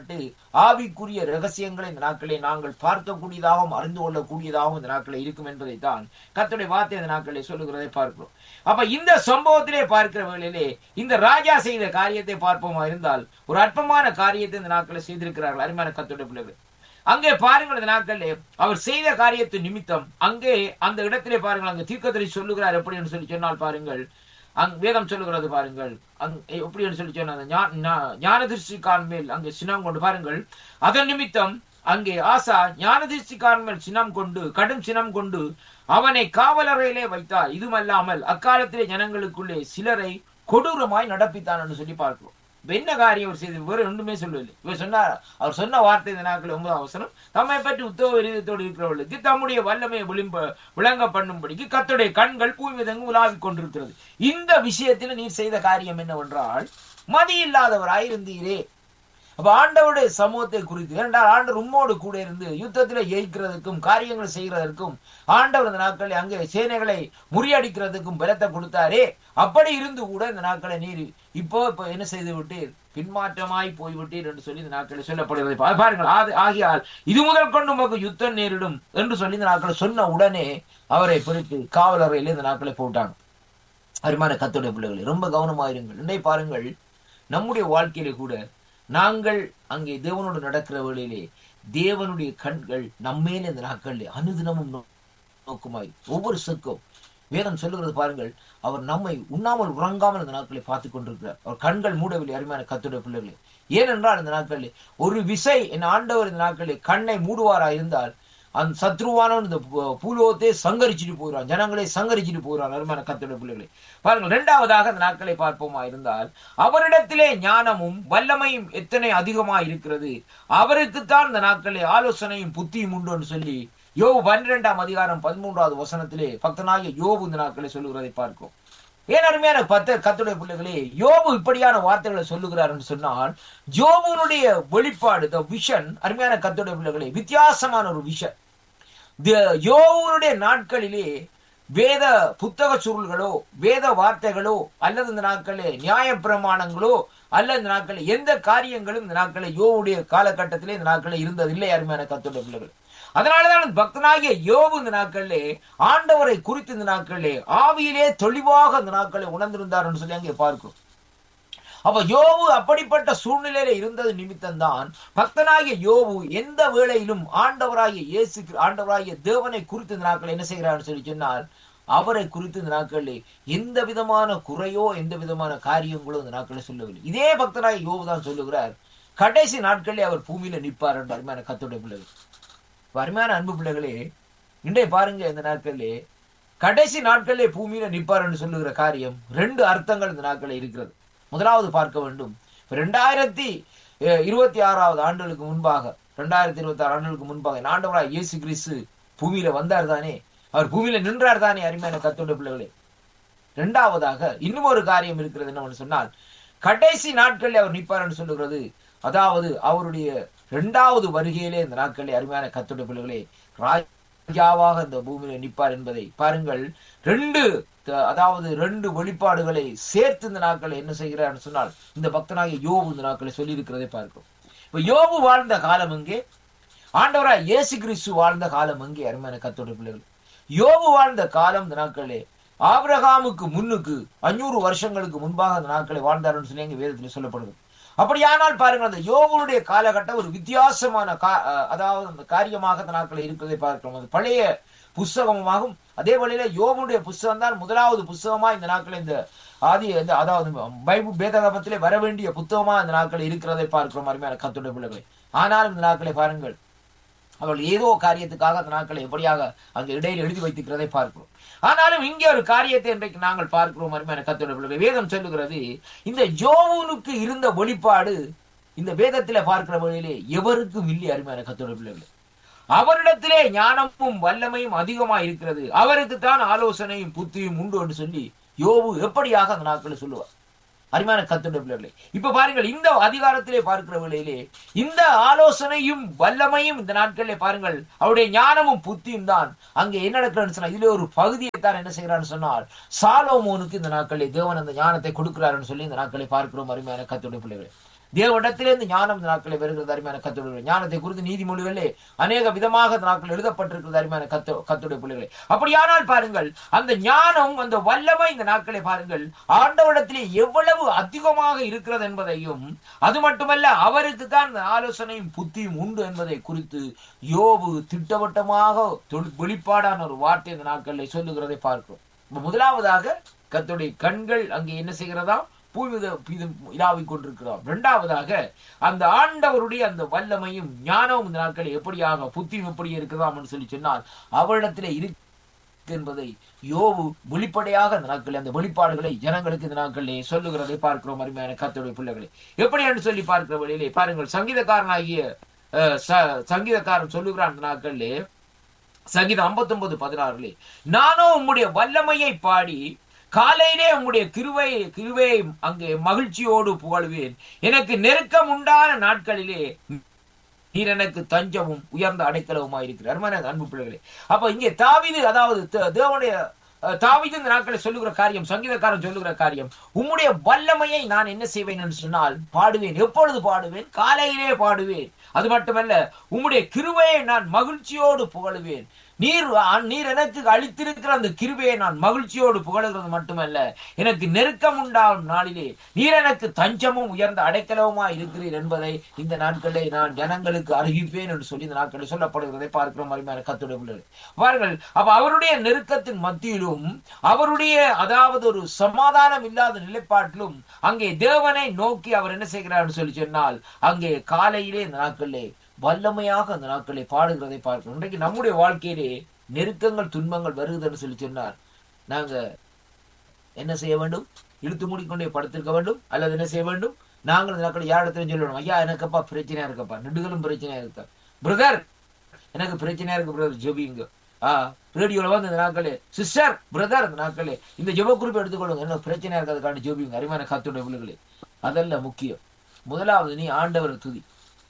ஆவிக்குரிய ரகசியங்களை இந்த நாட்களை நாங்கள் பார்க்கக்கூடியதாகவும் அறிந்து கொள்ளக்கூடியதாகவும் இந்த நாட்களை இருக்கும் என்பதைத்தான் கர்த்தருடைய வார்த்தை இந்த நாட்களை சொல்லுகிறதை பார்க்கிறோம் அப்ப இந்த சம்பவத்திலே பார்க்கிற வேளையிலே இந்த ராஜா செய்த காரியத்தை பார்ப்போமா இருந்தால் ஒரு அற்பமான காரியத்தை இந்த நாட்களை செய்திருக்கிறார்கள் அருமையான கர்த்தருடைய பிள்ளைகள் அங்கே பாருங்கள் இந்த நாட்களிலே அவர் செய்த காரியத்து நிமித்தம் அங்கே அந்த இடத்திலே பாருங்கள் அங்கே தீர்க்கதரி சொல்லுகிறார் எப்படி என்று சொல்லி சொன்னால் பாருங்கள் அங் வேதம் சொல்லுகிறது பாருங்கள் அங் எப்படி என்று சொல்லி சொன்ன ஞான திருஷ்டிக்கான் மேல் அங்கே சினம் கொண்டு பாருங்கள் அதன் நிமித்தம் அங்கே ஆசா ஞான திருஷ்டிக்கான் மேல் சினம் கொண்டு கடும் சினம் கொண்டு அவனை காவலறையிலே வைத்தார் இதுமல்லாமல் அக்காலத்திலே ஜனங்களுக்குள்ளே சிலரை கொடூரமாய் நடப்பித்தான் என்று சொல்லி பார்க்கிறோம் இப்ப என்ன காரியம் அவர் செய்து வேறு ஒன்றுமே சொல்லவில்லை இவர் சொன்னார் அவர் சொன்ன வார்த்தை இந்த நாட்கள் ஒன்பதாம் அவசரம் தம்மை பற்றி உத்தவ விரதத்தோடு இருக்கிறவர்களுக்கு தம்முடைய வல்லமையை விளிம்ப விளங்க பண்ணும்படிக்கு கத்துடைய கண்கள் பூமிதங்கு உலாவிக் கொண்டிருக்கிறது இந்த விஷயத்தில் நீர் செய்த காரியம் என்னவென்றால் மதி இல்லாதவராயிருந்தீரே அப்ப ஆண்டவருடைய சமூகத்தை குறித்து ஏனென்றால் ஆண்டவர் உம்மோடு கூட இருந்து யுத்தத்தில் ஜெயிக்கிறதுக்கும் காரியங்கள் செய்கிறதற்கும் ஆண்டவர் இந்த நாட்களை அங்கே சேனைகளை முறியடிக்கிறதுக்கும் பலத்தை கொடுத்தாரே அப்படி இருந்து கூட இந்த நாட்களை நீர் இப்போ இப்போ என்ன செய்து விட்டீர் பின்மாற்றமாய் போய்விட்டீர் என்று சொல்லி இந்த நாட்களை சொல்லப்படுவதை பா- பாருங்கள் ஆது- ஆகியால் இது முதல் கொண்டு உமக்கு யுத்தம் நேரிடும் என்று சொல்லி இந்த நாட்களை சொன்ன உடனே அவரை பிடித்து காவலறையில் இந்த நாட்களை போட்டாங்க அருமான கத்துடைய பிள்ளைகளை ரொம்ப கவனமாயிருங்கள் இன்னை பாருங்கள் நம்முடைய வாழ்க்கையில கூட நாங்கள் அங்கே தேவனோடு நடக்கிற வேளையிலே தேவனுடைய கண்கள் நம்மேல இந்த நாட்களில் அனுதினமும் நோ- நோக்குமாய் ஒவ்வொரு சொற்கும் வேதம் சொல்லுகிறது பாருங்கள் அவர் நம்மை உண்ணாமல் உறங்காமல் இந்த நாட்களை பார்த்து கொண்டிருக்கிறார் அவர் கண்கள் மூடவில்லை அருமையான கத்துடைய பிள்ளைகளே ஏனென்றால் இந்த நாட்களில் ஒரு விசை என் ஆண்டவர் இந்த நாட்களில் கண்ணை மூடுவாரா இருந்தால் அந்த சத்ருவானவன் இந்த பூ- பூலோகத்தை சங்கரிச்சுட்டு போகிறான் ஜனங்களை சங்கரிச்சுட்டு போகிறான் அருமையான கத்துடைய பிள்ளைகளை பாருங்கள் இரண்டாவதாக அந்த நாட்களை பார்ப்போமா இருந்தால் அவரிடத்திலே ஞானமும் வல்லமையும் எத்தனை அதிகமா இருக்கிறது அவருக்குத்தான் இந்த நாட்களில் ஆலோசனையும் புத்தியும் உண்டு என்று சொல்லி யோபு பன்னிரெண்டாம் அதிகாரம் பதிமூன்றாவது வசனத்திலே பக்தனாகிய யோபு இந்த நாட்களை சொல்லுகிறதை பார்க்கும் ஏன் அருமையான பத்த கத்துடைய பிள்ளைகளே யோபு இப்படியான வார்த்தைகளை சொல்லுகிறார் என்று சொன்னால் யோபுனுடைய வெளிப்பாடு த விஷன் அருமையான கத்துடைய பிள்ளைகளே வித்தியாசமான ஒரு விஷன் யோபுனுடைய நாட்களிலே வேத புத்தக சுருள்களோ வேத வார்த்தைகளோ அல்லது இந்த நாட்களே நியாய பிரமாணங்களோ அல்ல இந்த நாட்களில் எந்த காரியங்களும் இந்த நாட்களில் யோவுடைய காலகட்டத்திலே இந்த நாட்களில் இருந்ததில்லை அருமையான கத்துடைய பிள்ளைகள் அதனாலதான் பக்தனாகிய யோபு இந்த நாட்களிலே ஆண்டவரை குறித்து இந்த நாட்களிலே ஆவியிலே தெளிவாக இந்த நாட்களை உணர்ந்திருந்தார் என்று சொல்லி அங்கே பார்க்கிறோம் அப்ப யோபு அப்படிப்பட்ட சூழ்நிலையில இருந்தது நிமித்தம்தான் பக்தனாகிய யோபு எந்த வேளையிலும் ஆண்டவராகிய இயேசு கிரி- ஆண்டவராகிய தேவனை குறித்து இந்த நாட்கள் என்ன செய்கிறார்னு சொல்லி சொன்னால் அவரை குறித்து இந்த நாட்களில் எந்த விதமான குறையோ எந்த விதமான காரியங்களோ இந்த நாட்களில் சொல்லவில்லை இதே பக்தனாகிய யோபு தான் சொல்லுகிறார் கடைசி நாட்களிலே அவர் பூமியில நிற்பார் என்று அருமையான கத்துடைய பிள்ளைகள் இப்ப அருமையான அன்பு பிள்ளைகளே இன்றைய பாருங்க இந்த நாட்களிலே கடைசி நாட்களிலே பூமியில நிற்பார் என்று சொல்லுகிற காரியம் ரெண்டு அர்த்தங்கள் இந்த நாட்களில் இருக்கிறது முதலாவது பார்க்க வேண்டும் இப்ப ரெண்டாயிரத்தி அஹ், இருபத்தி ஆறாவது ஆண்டுகளுக்கு முன்பாக ரெண்டாயிரத்தி இருபத்தி ஆறு ஆண்டுகளுக்கு முன்பாக இந்த ஆண்டவராய் இயேசு கிறிஸ்து பூமியில வந்தார் தானே அவர் பூமியில நின்றார் தானே அருமையான கத்தோட பிள்ளைகளே இரண்டாவதாக இன்னும் ஒரு காரியம் இருக்கிறது என்னவென்று சொன்னால் கடைசி நாட்களில் அவர் நிற்பார் என்று சொல்லுகிறது அதாவது அவருடைய இரண்டாவது வருகையிலே இந்த நாட்களில் அருமையான கத்தோட பிள்ளைகளே ராஜாவாக இந்த பூமியில நிற்பார் என்பதை பாருங்கள் ரெண்டு த- அதாவது ரெண்டு வெளிப்பாடுகளை சேர்த்து இந்த நாட்களை என்ன செய்கிறார் சொன்னால் இந்த பக்தனாகிய யோபு இந்த நாட்களை சொல்லி இருக்கிறதை பார்க்கிறோம் இப்ப யோபு வாழ்ந்த காலம் எங்கே ஆண்டவராய் இயேசு கிறிஸ்து வாழ்ந்த காலம் எங்கே அருமையான கத்தோட பிள்ளைகள் யோபு வாழ்ந்த காலம் இந்த நாட்களே ஆபிரகாமுக்கு முன்னுக்கு அஞ்சூறு வருஷங்களுக்கு முன்பாக அந்த நாட்களை வாழ்ந்தார்னு சொல்லி எங்க வேதத்தில் சொல்லப்படுது அப்படியானால் பாருங்கள் அந்த யோபுடைய காலகட்டம் ஒரு வித்தியாசமான கா- அஹ் அதாவது அந்த காரியமாக அந்த நாட்களை இருக்கிறதை பார்க்கிறோம் அது பழைய புஸ்தகமாகும் அதே வழியில யோபுடைய புஸ்தகம் தான் முதலாவது புஸ்தகமா இந்த நாட்களில் இந்த ஆதி இந்த அதாவது பைபிள் வேதகமத்திலே வர வேண்டிய புத்தகமா இந்த நாட்களில் இருக்கிறதை பார்க்கிறோம் அருமையான கத்துடைய பிள்ளைகளை ஆனாலும் இந்த நாட்களை பாருங்கள் அவர்கள் ஏதோ காரியத்துக்காக அந்த நாட்களை எப்படியாக அங்கு இடையில் எழுதி வைத்திருக்கிறதை பார்க்கிறோம் ஆனாலும் இங்கே ஒரு காரியத்தை இன்றைக்கு நாங்கள் பார்க்கிறோம் அருமையான கத்தோட பிள்ளைகள் வேதம் சொல்லுகிறது இந்த யோவனுக்கு இருந்த வெளிப்பாடு இந்த வேதத்திலே பார்க்கிற வழியிலே எவருக்கும் இல்லை அருமையான கத்தோட பிள்ளைகள் அவரிடத்திலே ஞானமும் வல்லமையும் அதிகமா இருக்கிறது அவருக்கு தான் ஆலோசனையும் புத்தியும் உண்டு என்று சொல்லி யோபு எப்படியாக அந்த நாட்களில் சொல்லுவார் அருமையான கத்துடைய பிள்ளைகளே இப்ப பாருங்கள் இந்த அதிகாரத்திலே பார்க்கிற வேளையிலே இந்த ஆலோசனையும் வல்லமையும் இந்த நாட்களிலே பாருங்கள் அவருடைய ஞானமும் புத்தியும் தான் அங்கே என்ன நடக்கிறன்னு சொன்னா இதுல ஒரு பகுதியை தான் என்ன செய்கிறான்னு சொன்னால் சாலோமோனுக்கு இந்த நாட்களிலே தேவன் அந்த ஞானத்தை கொடுக்கிறாருன்னு சொல்லி இந்த நாட்களை பார்க்கிறோம் அருமையான கத்துடைய பிள்ளைகளே தேவனிடத்திலிருந்து ஞானம் இந்த நாட்களை வருகிறது அருமையான கத்துடைய ஞானத்தை குறித்து நீதிமொழிகளே அநேக விதமாக இந்த நாட்கள் எழுதப்பட்டிருக்கிறது அருமையான கத்து கத்துடைய பிள்ளைகளே அப்படியானால் பாருங்கள் அந்த ஞானம் அந்த வல்லமை இந்த நாட்களை பாருங்கள் ஆண்டவரிடத்திலே எவ்வளவு அதிகமாக இருக்கிறது என்பதையும் அது மட்டுமல்ல அவருக்கு தான் இந்த ஆலோசனையும் புத்தியும் உண்டு என்பதை குறித்து யோபு திட்டவட்டமாக தொல்- வெளிப்பாடான ஒரு வார்த்தை இந்த நாட்களில் சொல்லுகிறதை பார்க்கிறோம் இப்ப முதலாவதாக கர்த்தருடைய கண்கள் அங்கே என்ன செய்கிறதா பூமித இலாவிக் கொண்டிருக்கிறோம் இரண்டாவதாக அந்த ஆண்டவருடைய அந்த வல்லமையும் ஞானமும் இந்த நாட்களில் எப்படியாக புத்தியும் எப்படி இருக்கிறதாம்னு சொல்லி சொன்னால் அவரிடத்திலே இருக்கு என்பதை யோபு வெளிப்படையாக இந்த நாட்களில் அந்த வெளிப்பாடுகளை ஜனங்களுக்கு இந்த நாட்களிலே சொல்லுகிறதை பார்க்கிறோம் அருமையான கர்த்தருடைய பிள்ளைகளை எப்படி என்று சொல்லி பார்க்கிற வழியிலே பாருங்கள் சங்கீதக்காரனாகிய அஹ், ச- சங்கீதக்காரன் சொல்லுகிறான் அந்த நாட்களிலே சங்கீதம் 59 பதினாறுலே நானோ உம்முடைய வல்லமையை பாடி காலையிலே உம்முடைய கிருவை கிருவையை அங்கே மகிழ்ச்சியோடு புகழ்வேன் எனக்கு நெருக்கம் உண்டான நாட்களிலே நீர் எனக்கு தஞ்சமும் உயர்ந்த அடைக்கலவுமாய் இருக்கிறார் அருமையான அன்பு பிள்ளைகளே அப்ப இங்கே தாவீது அதாவது தே- தேவனுடைய அஹ், தாவீது இந்த நாட்களை சொல்லுகிற காரியம் சங்கீதக்காரன் சொல்லுகிற காரியம் உம்முடைய வல்லமையை நான் என்ன செய்வேன் என்று சொன்னால் பாடுவேன் எப்பொழுது பாடுவேன் காலையிலே பாடுவேன் அது மட்டுமல்ல உம்முடைய கிருபையை நான் மகிழ்ச்சியோடு புகழுவேன் நீர் நீர் எனக்கு அளித்திருக்கிற அந்த கிருபையை நான் மகிழ்ச்சியோடு புகழுகிறது மட்டுமல்ல எனக்கு நெருக்கம் உண்டாகும் நாளிலே நீர் எனக்கு தஞ்சமும் உயர்ந்த அடைக்கலவுமா இருக்கிறீர் என்பதை இந்த நாட்களிலே நான் ஜனங்களுக்கு அறிவிப்பேன் என்று சொல்லி இந்த நாட்களில் சொல்லப்படுகிறதை பார்க்கிறோம் அருமையான கத்துடைய பிள்ளைகள் பாருங்கள் அப்ப அவருடைய நெருக்கத்தின் மத்தியிலும் அவருடைய அதாவது ஒரு சமாதானம் இல்லாத நிலைப்பாட்டிலும் அங்கே தேவனை நோக்கி அவர் என்ன செய்கிறார் என்று சொல்லி சொன்னால் அங்கே காலையிலே இந்த நாட்களிலே வல்லமையாக அந்த நாட்களை பாடுகிறதை பார்க்கிறோம் இன்றைக்கு நம்முடைய வாழ்க்கையிலே நெருக்கங்கள் துன்பங்கள் வருகுதுன்னு சொல்லி சொன்னார் நாங்க என்ன செய்ய வேண்டும் இழுத்து மூடிக்கொண்டே படுத்திருக்க வேண்டும் அல்லது என்ன செய்ய வேண்டும் நாங்கள் இந்த நாட்கள் யாரிடத்திலும் சொல்லணும் ஐயா எனக்கப்பா பிரச்சனையா இருக்கப்பா நெடுகளும் பிரச்சனையா இருக்கா பிரதர் எனக்கு பிரச்சனையா இருக்கு பிரதர் ஜெபிங்க ஆ ரேடியோல வந்து இந்த நாட்களே சிஸ்டர் பிரதர் இந்த நாட்களே இந்த ஜெப குறிப்பு எடுத்துக்கொள்ளுங்க என்ன பிரச்சனையா இருக்காதுக்காண்டி ஜெபிங்க அருமையான கத்துடைய பிள்ளைகளே அதல்ல முக்கியம் முதலாவது நீ ஆண்டவரை துதி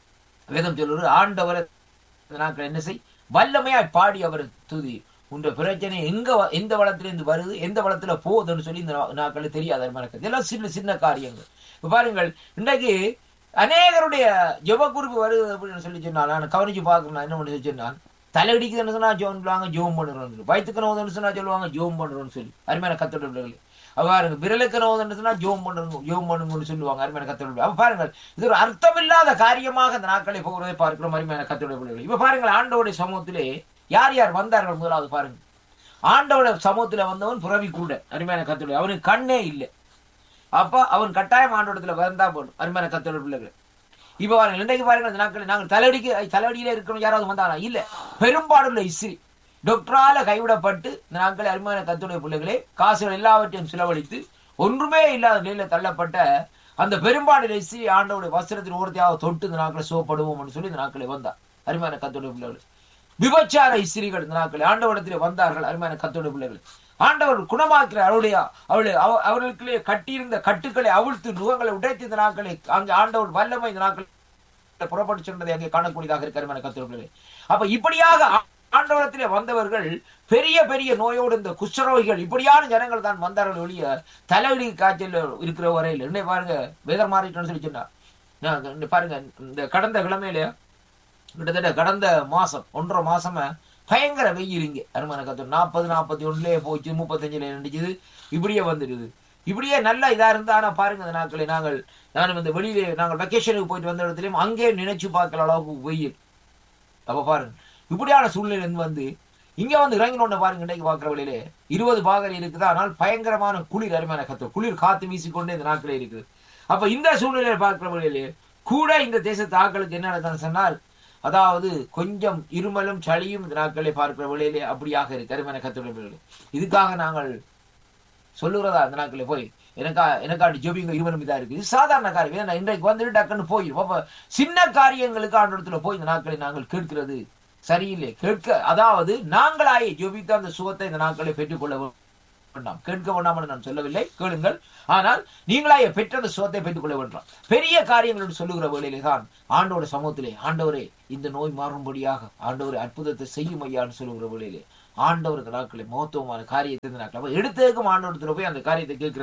வேதம் சொல்லுறது ஆண்டவரை இந்த நாட்கள் என்ன செய் வல்லமையாய் பாடி அவர் துதி உன்ற பிரச்சனை எங்க வ- எந்த வளத்திலிருந்து வருது எந்த வளத்துல போகுதுன்னு சொல்லி இந்த நா- நாட்கள் தெரியாது அருமையான இதெல்லாம் சின்ன சின்ன காரியங்கள் இப்ப பாருங்கள் இன்றைக்கு அநேகருடைய ஜெப குறிப்பு வருது அப்படின்னு சொல்லி சொன்னால் நான் கவனிச்சு பார்க்கணும் நான் என்ன பண்ணி சொன்னால் தலையடிக்குதுன்னு சொன்னா ஜோம் பண்ணுவாங்க ஜோம் பண்ணுறோம் வயிற்றுக்கு நோதுன்னு சொன்னா சொல்லுவாங்க ஜோம் பண்ணுறோம்னு சொல்லி அருமையான கத்தோட பிள்ளைகளே அப்ப பாருங்க விரலுக்கு நோதுன்னு சொன்னா ஜோம் பண்ணுங்க ஜோம் பண்ணுங்கன்னு சொல்லுவாங்க அருமையான கத்தோட பிள்ளை. அப்ப பாருங்கள் இது ஒரு அர்த்தமில்லாத காரியமாக இந்த நாட்களை போகிறதை பார்க்கிறோம் அருமையான கத்தோட பிள்ளைகள் இப்ப பாருங்கள் ஆண்டவருடைய சமூகத்திலே யார் யார் வந்தார்கள் முதலாவது பாருங்க ஆண்டவருடைய சமூகத்துல வந்தவன் புறவி கூட அருமையான கத்தோட அவனுக்கு கண்ணே இல்லை அப்ப அவன் கட்டாயம் ஆண்டோடத்துல வந்தா போடும் அருமையான கத்தோட பிள்ளைகள் இப்ப பாருங்க இன்றைக்கு பாருங்க இந்த நாட்கள் நாங்கள் தலையடிக்கு தலையடியில இருக்கணும் யாராவது வந்தானா இல்ல பெரும்பாடுள்ள இஸ்ரி டாக்டரால கைவிடப்பட்டு இந்த நாட்கள் அருமையான கத்துடைய பிள்ளைகளே காசுகள் எல்லாவற்றையும் செலவழித்து ஒன்றுமே இல்லாத நிலையில தள்ளப்பட்ட அந்த பெரும்பாடு இஸ்ரி ஆண்டவருடைய வஸ்திரத்தின் ஓரத்தையாக தொட்டு இந்த நாட்களை சுவப்படுவோம்னு சொல்லி இந்த நாட்களை வந்தா அருமையான கத்துடைய பிள்ளைகள் விபச்சார இஸ்திரிகள் இந்த நாட்களை ஆண்டவரிடத்திலே வந்தார்கள் அருமையான கத்துடைய பிள்ளைகள் ஆண்டவர் குணமாக்கிறார் அவருடைய அவருடைய அவ- அவர்களுக்குள்ளே கட்டியிருந்த கட்டுக்களை அவிழ்த்து நுகங்களை உடைத்து இந்த நாட்களை அங்கே ஆண்டவர் வல்லமை இந்த நாட்கள் புறப்பட்டு சென்றதை அங்கே காணக்கூடியதாக இருக்கிற அருமையான கத்துடைய பிள்ளைகளே அப்ப இப்படியாக ஆ- ஆண்டவரத்திலே வந்தவர்கள் பெரிய பெரிய நோயோடு இந்த குஷ்டரோகிகள் இப்படியான ஜனங்கள் தான் வந்தார்கள் ஒழிய தலைவலி காய்ச்சல் இருக்கிற வரையில் என்ன பாருங்க வெதர் மாறிட்டோம்னு சொல்லி சொன்னா நான் இந்த பாருங்க இந்த கடந்த கிழமையில கிட்டத்தட்ட கடந்த மாசம் ஒன்றரை மாசமா பயங்கர வெயில் இங்க அருமான கத்து நாற்பது நாற்பத்தி ஒண்ணுலயே போச்சு முப்பத்தஞ்சுல இருந்துச்சு இப்படியே வந்துடுது இப்படியே நல்லா இதா இருந்தா ஆனா பாருங்க இந்த நாட்களை நாங்கள் நானும் இந்த வெளியிலே நாங்கள் வெக்கேஷனுக்கு போயிட்டு வந்த இடத்துலயும் அங்கேயே நினைச்சு பார்க்கற அளவுக்கு வெயில் அப்ப பாருங்க இப்படியான சூழ்நிலை இருந்து வந்து இங்க வந்து இறங்கினோட பாருங்க இன்றைக்கு பார்க்கிற வழியிலே இருபது பாகல் இருக்குது ஆனால் பயங்கரமான குளிர் அருமையான கத்து குளிர் காத்து வீசிக்கொண்டே இந்த நாட்களே இருக்குது அப்ப இந்த சூழ்நிலையை பார்க்கிற வழியிலே கூட இந்த தேசத்து ஆட்களுக்கு என்ன நடக்குதுன்னு சொன்னால் அதாவது கொஞ்சம் இருமலும் சளியும் இந்த நாட்களை பார்க்கிற வழியிலே அப்படியாக இருக்கு அருமையான கத்துடைய இதுக்காக நாங்கள் சொல்லுகிறதா அந்த நாட்களே போய் எனக்கா எனக்காண்டி ஜோபிங்க இருவரும் இதா இருக்கு இது சாதாரண காரியம் ஏன்னா இன்றைக்கு வந்துட்டு டக்குன்னு போயிடும் அப்ப சின்ன காரியங்களுக்கு ஆண்டத்துல போய் இந்த நாட்களை நாங்கள் கேட்கிறது சரியில்லை கேட்க அதாவது நாங்களாயே ஜோபித்து அந்த சுகத்தை இந்த நாட்களை பெற்றுக்கொள்ள வேண்டாம் கேட்க வேண்டாம் என்று நான் சொல்லவில்லை கேளுங்கள் ஆனால் நீங்களாயே பெற்ற அந்த சுகத்தை பெற்றுக்கொள்ள வேண்டாம் பெரிய காரியங்கள் என்று சொல்லுகிற வேளையிலே தான் ஆண்டோட சமூகத்திலே ஆண்டவரே இந்த நோய் மாறும்படியாக ஆண்டவரே அற்புதத்தை செய்யும் ஐயான்னு சொல்லுகிற வேளையிலே ஆண்டவருக்கு நாட்களை மகத்துவமான காரியத்தை இந்த நாட்கள் அப்ப எடுத்ததுக்கும் ஆண்டவரத்துல போய் அந்த காரியத்தை கேட்கிறது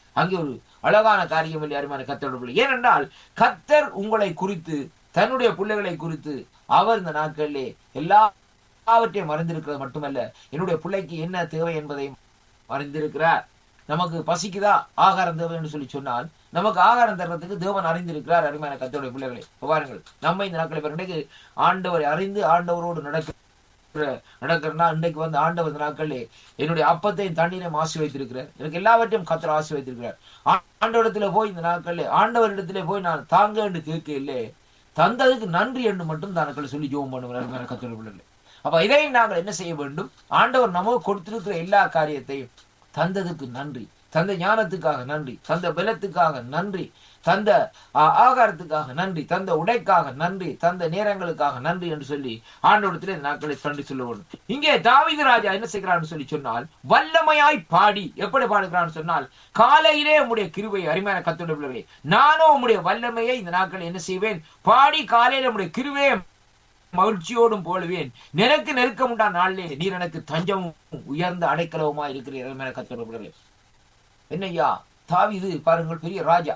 அங்கே ஒரு அழகான காரியம் இல்லை அருமையான கத்தருடைய பிள்ளை ஏனென்றால் கத்தர் உங்களை குறித்து தன்னுடைய பிள்ளைகளை குறித்து அவர் இந்த நாட்களிலே எல்லாவற்றையும் மறந்திருக்கிறது மட்டுமல்ல என்னுடைய பிள்ளைக்கு என்ன தேவை என்பதை அறிந்திருக்கிறார் நமக்கு பசிக்குதா ஆகாரம் தேவை என்று சொல்லி சொன்னால் நமக்கு ஆகாரம் தர்றதுக்கு தேவன் அறிந்திருக்கிறார் அருமையான கத்தருடைய பிள்ளைகளை பாருங்கள் நம்ம இந்த நாட்களை இன்றைக்கு ஆண்டவரை அறிந்து ஆண்டவரோடு நடக்க நடக்கிறனா இன்றைக்கு வந்து ஆண்டவர் இந்த நாட்களிலே என்னுடைய அப்பத்தையும் தண்ணீரையும் ஆசி வைத்திருக்கிறார் எனக்கு எல்லாவற்றையும் கத்தர் ஆசி வைத்திருக்கிறார் ஆண்டவரிடத்துல போய் இந்த நாட்களிலே ஆண்டவரிடத்திலே போய் நான் தாங்க என்று கேட்க இல்லை தந்ததுக்கு நன்றி என்று மட்டும் தனக்களை சொல்லி ஜோம் பண்ணுவார் கத்தோட பிள்ளைகளை அப்ப இதை நாங்கள் என்ன செய்ய வேண்டும் ஆண்டவர் நமக்கு கொடுத்திருக்கிற எல்லா காரியத்தையும் தந்ததுக்கு நன்றி தந்த ஞானத்துக்காக நன்றி தந்த பலத்துக்காக நன்றி தந்த ஆகாரத்துக்காக நன்றி தந்த உடைக்காக நன்றி தந்த நேரங்களுக்காக நன்றி என்று சொல்லி ஆண்டோடத்திலே நாட்களை கண்டு சொல்ல வேண்டும் இங்கே தாவித ராஜா என்ன செய்கிறான்னு சொல்லி சொன்னால் வல்லமையாய் பாடி எப்படி பாடுகிறான்னு சொன்னால் காலையிலே உம்முடைய கிருவை அருமையான கத்தோட பிள்ளைகளே நானும் உம்முடைய வல்லமையை இந்த நாட்கள் என்ன செய்வேன் பாடி காலையில உம்முடைய கிருவையை மகிழ்ச்சியோடும் போலுவேன் எனக்கு நெருக்கம் உண்டா நாளிலே நீர் எனக்கு தஞ்சமும் உயர்ந்த அடைக்கலவுமா இருக்கிறீர் என கத்தோட என்னையா தாவிது பாருங்கள் பெரிய ராஜா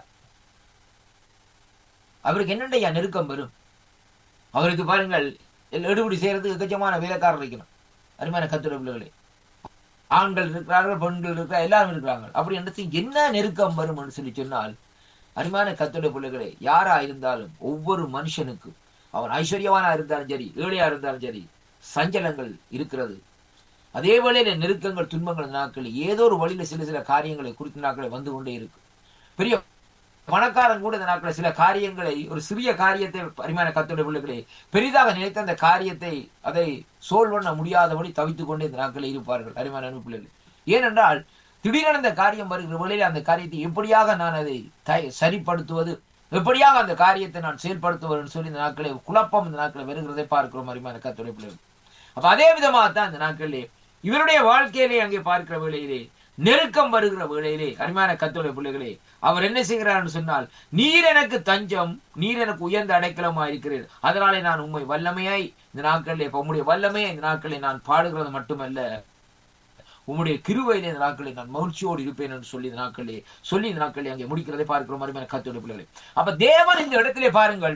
அவருக்கு என்னண்டையா நெருக்கம் வரும் அவருக்கு பாருங்கள் எடுபடி செய்யறதுக்கு எக்கச்சமான வேலைக்காரர் இருக்கணும் அருமையான கத்துட பிள்ளைகளே ஆண்கள் இருக்கிறார்கள் பெண்கள் இருக்கிறார் எல்லாரும் இருக்கிறாங்க அப்படி என்ன என்ன நெருக்கம் வரும் என்று சொல்லி சொன்னால் அருமையான கத்துட பிள்ளைகளே யாரா இருந்தாலும் ஒவ்வொரு மனுஷனுக்கும் அவன் ஐஸ்வர்யவானா இருந்தாலும் சரி ஏழையா இருந்தாலும் சரி சஞ்சலங்கள் இருக்கிறது அதே வேளையில நெருக்கங்கள் துன்பங்கள் நாட்கள் ஏதோ ஒரு வழியில சில சில காரியங்களை குறித்த நாட்களை வந்து கொண்டே இருக்கு பெரிய பணக்காரன் கூட இந்த நாட்களில் சில காரியங்களை ஒரு சிறிய காரியத்தை பரிமாண கத்தோட பிள்ளைகளே பெரிதாக நினைத்த அந்த காரியத்தை அதை சோல் பண்ண முடியாதபடி தவித்துக் கொண்டே இந்த நாட்களில் இருப்பார்கள் அரிமான பிள்ளைகள் ஏனென்றால் திடீரென அந்த காரியம் வருகிற வேளையில் அந்த காரியத்தை எப்படியாக நான் அதை சரிப்படுத்துவது எப்படியாக அந்த காரியத்தை நான் செயல்படுத்துவது சொல்லி இந்த நாட்களை குழப்பம் இந்த நாட்களை வருகிறதை பார்க்கிறோம் அரிமான கத்தோட பிள்ளைகள் அப்ப அதே விதமாகத்தான் இந்த நாட்களிலே இவருடைய வாழ்க்கையிலே அங்கே பார்க்கிற வேளையிலே நெருக்கம் வருகிற வேளையிலே அருமையான கத்தோட பிள்ளைகளே அவர் என்ன செய்கிறார் சொன்னால் நீர் எனக்கு தஞ்சம் நீர் எனக்கு உயர்ந்த அடைக்கலமா இருக்கிறீர் அதனாலே நான் உண்மை வல்லமையாய் இந்த நாட்களிலே உம்முடைய வல்லமையை இந்த நாட்களை நான் பாடுகிறது மட்டுமல்ல உம்முடைய கிருவையிலே இந்த நாட்களில் நான் மகிழ்ச்சியோடு இருப்பேன் என்று சொல்லி இந்த நாட்களே சொல்லி இந்த நாட்களில் அங்கே முடிக்கிறதை பார்க்கிறோம் அருமையான கத்தோட பிள்ளைகளே அப்ப தேவன் இந்த இடத்திலே பாருங்கள்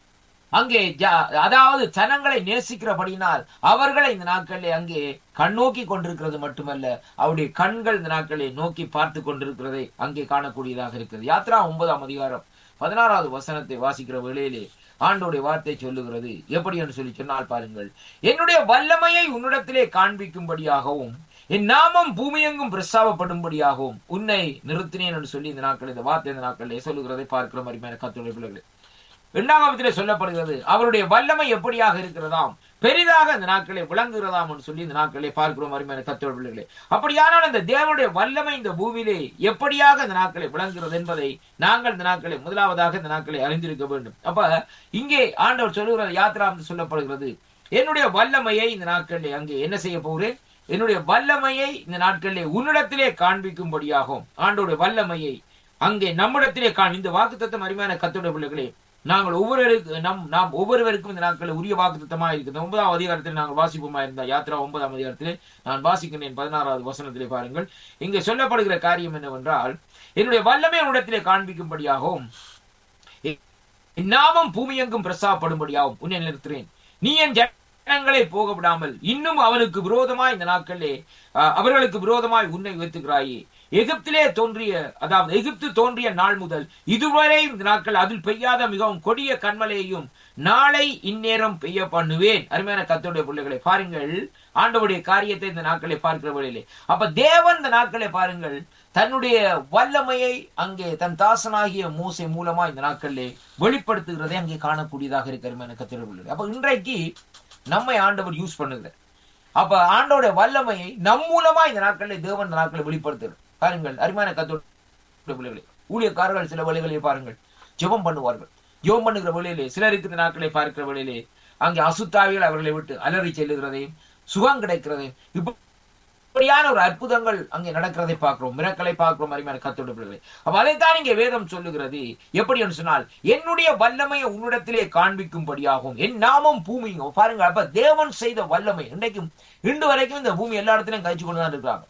அங்கே அதாவது ஜனங்களை நேசிக்கிறபடினால் அவர்களை இந்த நாட்களில் அங்கே கண்ணோக்கி கொண்டிருக்கிறது மட்டுமல்ல அவருடைய கண்கள் இந்த நாட்களை நோக்கி பார்த்து கொண்டிருக்கிறதை அங்கே காணக்கூடியதாக இருக்கிறது யாத்ரா ஒன்பதாம் அதிகாரம் பதினாறாவது வசனத்தை வாசிக்கிற வேளையிலே ஆண்டோடைய வார்த்தை சொல்லுகிறது எப்படி என்று சொல்லி சொன்னால் பாருங்கள் என்னுடைய வல்லமையை உன்னிடத்திலே காண்பிக்கும்படியாகவும் என் நாமம் பூமியெங்கும் பிரசாவப்படும்படியாகவும் உன்னை நிறுத்தினேன் என்று சொல்லி இந்த நாட்கள் இந்த வார்த்தை இந்த நாட்களிலே சொல்லுகிறதை பார்க்கிற மாதிரி கத்துடைய பிள்ளைகள் இரண்டாமத்திலே சொல்லப்படுகிறது அவருடைய வல்லமை எப்படியாக இருக்கிறதாம் பெரிதாக இந்த நாட்களை விளங்குகிறதாம் என்று சொல்லி இந்த நாட்களை பார்க்கிறோம் அருமையான கத்தோட பிள்ளைகளே அப்படியானால் இந்த தேவனுடைய வல்லமை இந்த பூமியிலே எப்படியாக இந்த நாட்களை விளங்குகிறது என்பதை நாங்கள் இந்த நாட்களை முதலாவதாக இந்த நாட்களை அறிந்திருக்க வேண்டும் அப்ப இங்கே ஆண்டவர் சொல்லுகிற யாத்திரா சொல்லப்படுகிறது என்னுடைய வல்லமையை இந்த நாட்களில் அங்கே என்ன செய்ய போகிறேன் என்னுடைய வல்லமையை இந்த நாட்களிலே உன்னிடத்திலே காண்பிக்கும்படியாகும் ஆண்டோடைய வல்லமையை அங்கே நம்மிடத்திலே காண் இந்த வாக்கு தத்தம் அருமையான கத்தோட பிள்ளைகளே நாங்கள் ஒவ்வொருவருக்கு நம் நாம் ஒவ்வொருவருக்கும் இந்த நாட்களில் உரிய வாக்குத்தமாக இருக்குது ஒன்பதாம் அதிகாரத்தில் நாங்கள் வாசிப்போமா இருந்தா யாத்திரா ஒன்பதாம் அதிகாரத்திலே நான் வாசிக்கிறேன் பதினாறாவது வசனத்திலே பாருங்கள் இங்கே சொல்லப்படுகிற காரியம் என்னவென்றால் என்னுடைய வல்லமை உடத்திலே காண்பிக்கும்படியாகவும் நாமம் பூமியெங்கும் பிரசாப்படும்படியாகவும் உன்னை நிறுத்துறேன் நீ என் ஜனங்களை போக விடாமல் இன்னும் அவனுக்கு விரோதமாய் இந்த நாட்களிலே அவர்களுக்கு விரோதமாய் உன்னை உயர்த்துகிறாயே எகிப்திலே தோன்றிய அதாவது எகிப்து தோன்றிய நாள் முதல் இதுவரை இந்த நாட்கள் அதில் பெய்யாத மிகவும் கொடிய கண்மலையையும் நாளை இந்நேரம் பெய்ய பண்ணுவேன் அருமையான கத்தோடைய பிள்ளைகளை பாருங்கள் ஆண்டவுடைய காரியத்தை இந்த நாட்களை பார்க்கிற வழியிலே அப்ப தேவன் இந்த நாட்களை பாருங்கள் தன்னுடைய வல்லமையை அங்கே தன் தாசனாகிய மூசை மூலமா இந்த நாட்களிலே வெளிப்படுத்துகிறதை அங்கே காணக்கூடியதாக இருக்கு அருமையான கத்தோடைய பிள்ளைகள் அப்ப இன்றைக்கு நம்மை ஆண்டவர் யூஸ் பண்ணுகிறார் அப்ப ஆண்டோட வல்லமையை நம் மூலமா இந்த நாட்களில் தேவன் இந்த நாட்களை வெளிப்படுத்துகிறார் பாருங்கள் அருமையான கத்தோட பிள்ளைகளை ஊழியக்காரர்கள் சில வழிகளில் பாருங்கள் ஜெபம் பண்ணுவார்கள் ஜெபம் பண்ணுகிற வழியிலே சிலருக்கு இந்த நாட்களை பார்க்கிற வழியிலே அங்கே அசுத்தாவிகள் அவர்களை விட்டு அலறி செல்லுகிறதையும் சுகம் கிடைக்கிறதையும் இப்படியான ஒரு அற்புதங்கள் அங்கே நடக்கிறதை பார்க்கிறோம் மிரக்களை பார்க்கிறோம் அருமையான கத்தோட பிள்ளைகளை அப்ப அதைத்தான் இங்கே வேதம் சொல்லுகிறது எப்படி என்று சொன்னால் என்னுடைய வல்லமையை உன்னிடத்திலே காண்பிக்கும்படியாகும் என் நாமம் பூமியும் பாருங்க அப்ப தேவன் செய்த வல்லமை இன்றைக்கும் இன்று வரைக்கும் இந்த பூமி எல்லா இடத்திலையும் கழிச்சு கொண்டுதான் இருக்கிறாங்க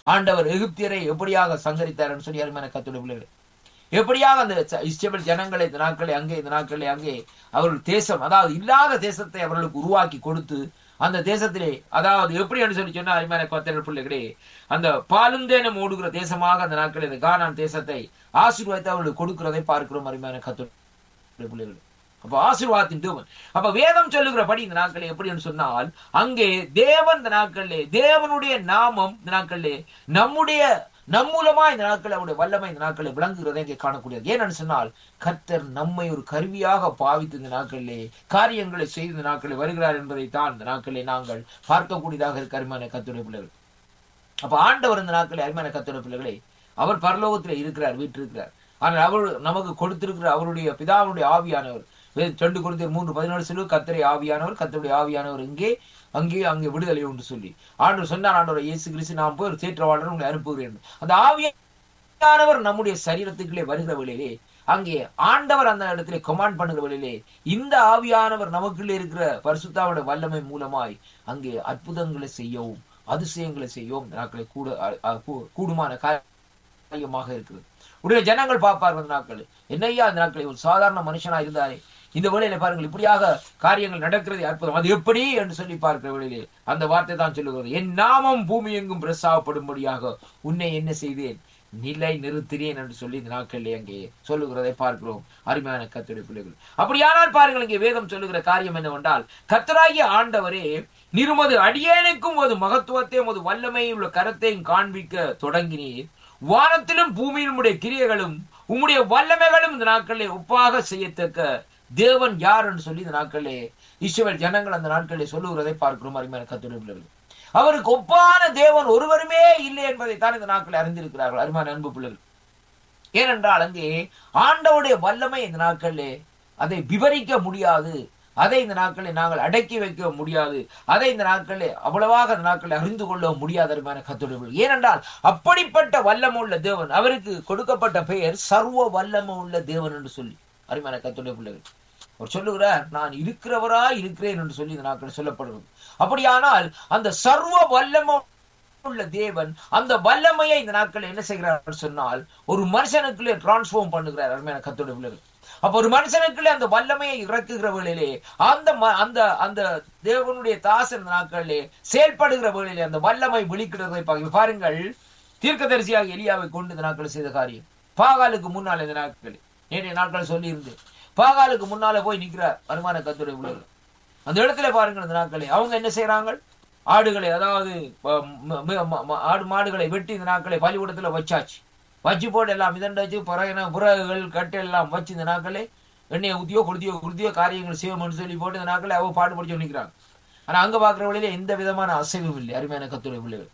ஆண்டவர் எகிப்தியரை எப்படியாக சங்கரித்தார் சொல்லி அருமையான கத்துடைய பிள்ளைகள் எப்படியாக அந்த ச- இஸ்ரவேல் ஜனங்களை இந்த நாட்களை அங்கே இந்த நாட்களை அங்கே அவர்கள் தேசம் அதாவது இல்லாத தேசத்தை அவர்களுக்கு உருவாக்கி கொடுத்து அந்த தேசத்திலே அதாவது எப்படி என்று சொல்லி சொன்னா அருமையான கத்தர் பிள்ளைகளே அந்த பாலுந்தேனம் ஓடுகிற தேசமாக அந்த நாட்களில் இந்த கானான் தேசத்தை ஆசீர்வாதத்தை அவர்களுக்கு கொடுக்கிறதை பார்க்கிறோம் அருமையான கத்தர் பிள்ளைகள் அப்ப ஆசீர்வாதத்தின் தேவன் அப்ப வேதம் சொல்லுகிறபடி இந்த நாட்களில் எப்படி என்று சொன்னால் அங்கே தேவன் இந்த நாட்களிலே தேவனுடைய நாமம் இந்த நாட்களிலே நம்முடைய நம் மூலமா இந்த நாட்கள் அவருடைய வல்லமை இந்த நாட்களில் விளங்குகிறதை இங்கே காணக்கூடியது ஏனென்று சொன்னால் கர்த்தர் நம்மை ஒரு கருவியாக பாவித்து இந்த நாட்களிலே காரியங்களை செய்து இந்த நாட்களில் வருகிறார் என்பதை தான் இந்த நாட்களிலே நாங்கள் பார்க்கக்கூடியதாக இருக்க அருமையான கத்துடைய பிள்ளைகள் அப்ப ஆண்டவர் இந்த நாட்களில் அருமையான கத்துடைய பிள்ளைகளை அவர் பரலோகத்தில் இருக்கிறார் வீற்றிருக்கிறார் ஆனால் அவர் நமக்கு கொடுத்திருக்கிற அவருடைய பிதாவுடைய ஆவியானவர் வே- ரெண்டு கொடுத்த மூன்று பதினேழு சொல்லு கத்தரை ஆவியானவர் கத்தருடைய ஆவியானவர் இங்கே அங்கே அங்கே விடுதலை உண்டு சொல்லி ஆண்டு சொன்னார் ஆண்டவர் இயேசு கிறிஸ்து நான் போய் ஒரு தேற்றவாளர் உங்களை அனுப்புகிறேன் அந்த ஆவியானவர் நம்முடைய சரீரத்துக்குள்ளே வருகிற வேளையிலே அங்கே ஆண்டவர் அந்த இடத்திலே கமாண்ட் பண்ணுகிற வேளையிலே இந்த ஆவியானவர் நமக்குள்ளே இருக்கிற பரிசுத்தாவோட வல்லமை மூலமாய் அங்கே அற்புதங்களை செய்யவும் அதிசயங்களை செய்யவும் இந்த நாட்களை கூட அ- அ- கூ- கூடுமான காரியமாக இருக்குது உடைய ஜனங்கள் பார்ப்பார்கள் இந்த நாட்கள் என்னையா இந்த நாட்களில் ஒரு சாதாரண மனுஷனா இருந்தாரே இந்த வேளையில பாருங்கள் இப்படியாக காரியங்கள் நடக்கிறது அற்புதம் அது எப்படி என்று சொல்லி பார்க்கிற வேளையிலே அந்த வார்த்தை தான் சொல்லுகிறது என் நாமம் பூமி எங்கும் பிரசாவப்படும்படியாக உன்னை என்ன செய்தேன் நிலை நிறுத்தினேன் என்று சொல்லி இந்த நாட்களிலே அங்கே சொல்லுகிறதை பார்க்கிறோம் அருமையான கத்துடைய பிள்ளைகள் அப்படியானால் பாருங்கள் இங்கே வேதம் சொல்லுகிற காரியம் என்னவென்றால் கத்தராகிய ஆண்டவரே நிருமது அடியேனுக்கும் ஒரு மகத்துவத்தையும் ஒரு வல்லமையும் உள்ள கரத்தையும் காண்பிக்க தொடங்கினீர் வானத்திலும் பூமியிலும் உடைய கிரியைகளும் உம்முடைய வல்லமைகளும் இந்த நாட்களிலே ஒப்பாக செய்யத்தக்க தேவன் யார் என்று சொல்லி இந்த நாட்களிலே இஸ்ரவேல் ஜனங்கள் அந்த நாட்களிலே சொல்லுகிறதை பார்க்கிறோம் அருமையான கத்துடைய பிள்ளைகள் அவருக்கு ஒப்பான தேவன் ஒருவருமே இல்லை என்பதை தான் இந்த நாட்களில் அறிந்திருக்கிறார்கள் அருமையான அன்பு பிள்ளைகள் ஏனென்றால் அங்கே ஆண்டவருடைய வல்லமை இந்த நாட்களிலே அதை விவரிக்க முடியாது அதை இந்த நாட்களில் நாங்கள் அடக்கி வைக்க முடியாது அதை இந்த நாட்களில் அவ்வளவாக இந்த நாட்களில் அறிந்து கொள்ள முடியாத அருமையான கத்துடைய ஏனென்றால் அப்படிப்பட்ட வல்லமை உள்ள தேவன் அவருக்கு கொடுக்கப்பட்ட பெயர் சர்வ வல்லமை உள்ள தேவன் என்று சொல்லி அருமையான கத்துடைய பிள்ளைகள் அவர் சொல்லுகிறார் நான் இருக்கிறவரா இருக்கிறேன் என்று சொல்லி இந்த நாட்களில் சொல்லப்படுகிறது அப்படியானால் அந்த சர்வ வல்லமை உள்ள தேவன் அந்த வல்லமையை இந்த நாட்களில் என்ன செய்கிறார் சொன்னால் ஒரு மனுஷனுக்குள்ளே டிரான்ஸ்ஃபார்ம் பண்ணுகிறார் அருமையான கத்தோட பிள்ளைகள் அப்ப ஒரு மனுஷனுக்குள்ளே அந்த வல்லமையை இறக்குகிற வேளையிலே அந்த ம- அந்த அந்த தேவனுடைய தாசன் இந்த நாட்களிலே செயல்படுகிற வேளையிலே அந்த வல்லமை விழிக்கிறதை பாருங்க பாருங்கள் தீர்க்கதரிசியாக எலியாவை கொண்டு இந்த நாட்களில் செய்த காரியம் பாகாலுக்கு முன்னால் இந்த நாட்களில் நேற்றைய நாட்கள் சொல்லி பாகாலுக்கு முன்னால போய் நிற்கிறார் வருமான கத்துடைய பிள்ளைகள் அந்த இடத்துல பாருங்கள் இந்த நாட்களே அவங்க என்ன செய்றாங்க ஆடுகளை அதாவது அஹ், ம- ம- ம- ம- ஆடு மாடுகளை வெட்டி இந்த நாட்களை பள்ளிக்கூடத்துல வச்சாச்சு வச்சு போட்டு எல்லாம் மிதண்ட வச்சு பிறகு புறகுகள் கட்டு எல்லாம் வச்சு இந்த நாட்களே எண்ணெயை ஊத்தியோ கொடுத்தியோ கொடுத்தியோ காரியங்கள் செய்வோம்னு சொல்லி போட்டு இந்த நாட்களை அவ பாடு படிச்சு நிற்கிறாங்க ஆனா அங்க பாக்குற வழியில எந்த விதமான அசைவும் இல்லை அருமையான கத்துடைய பிள்ளைகள்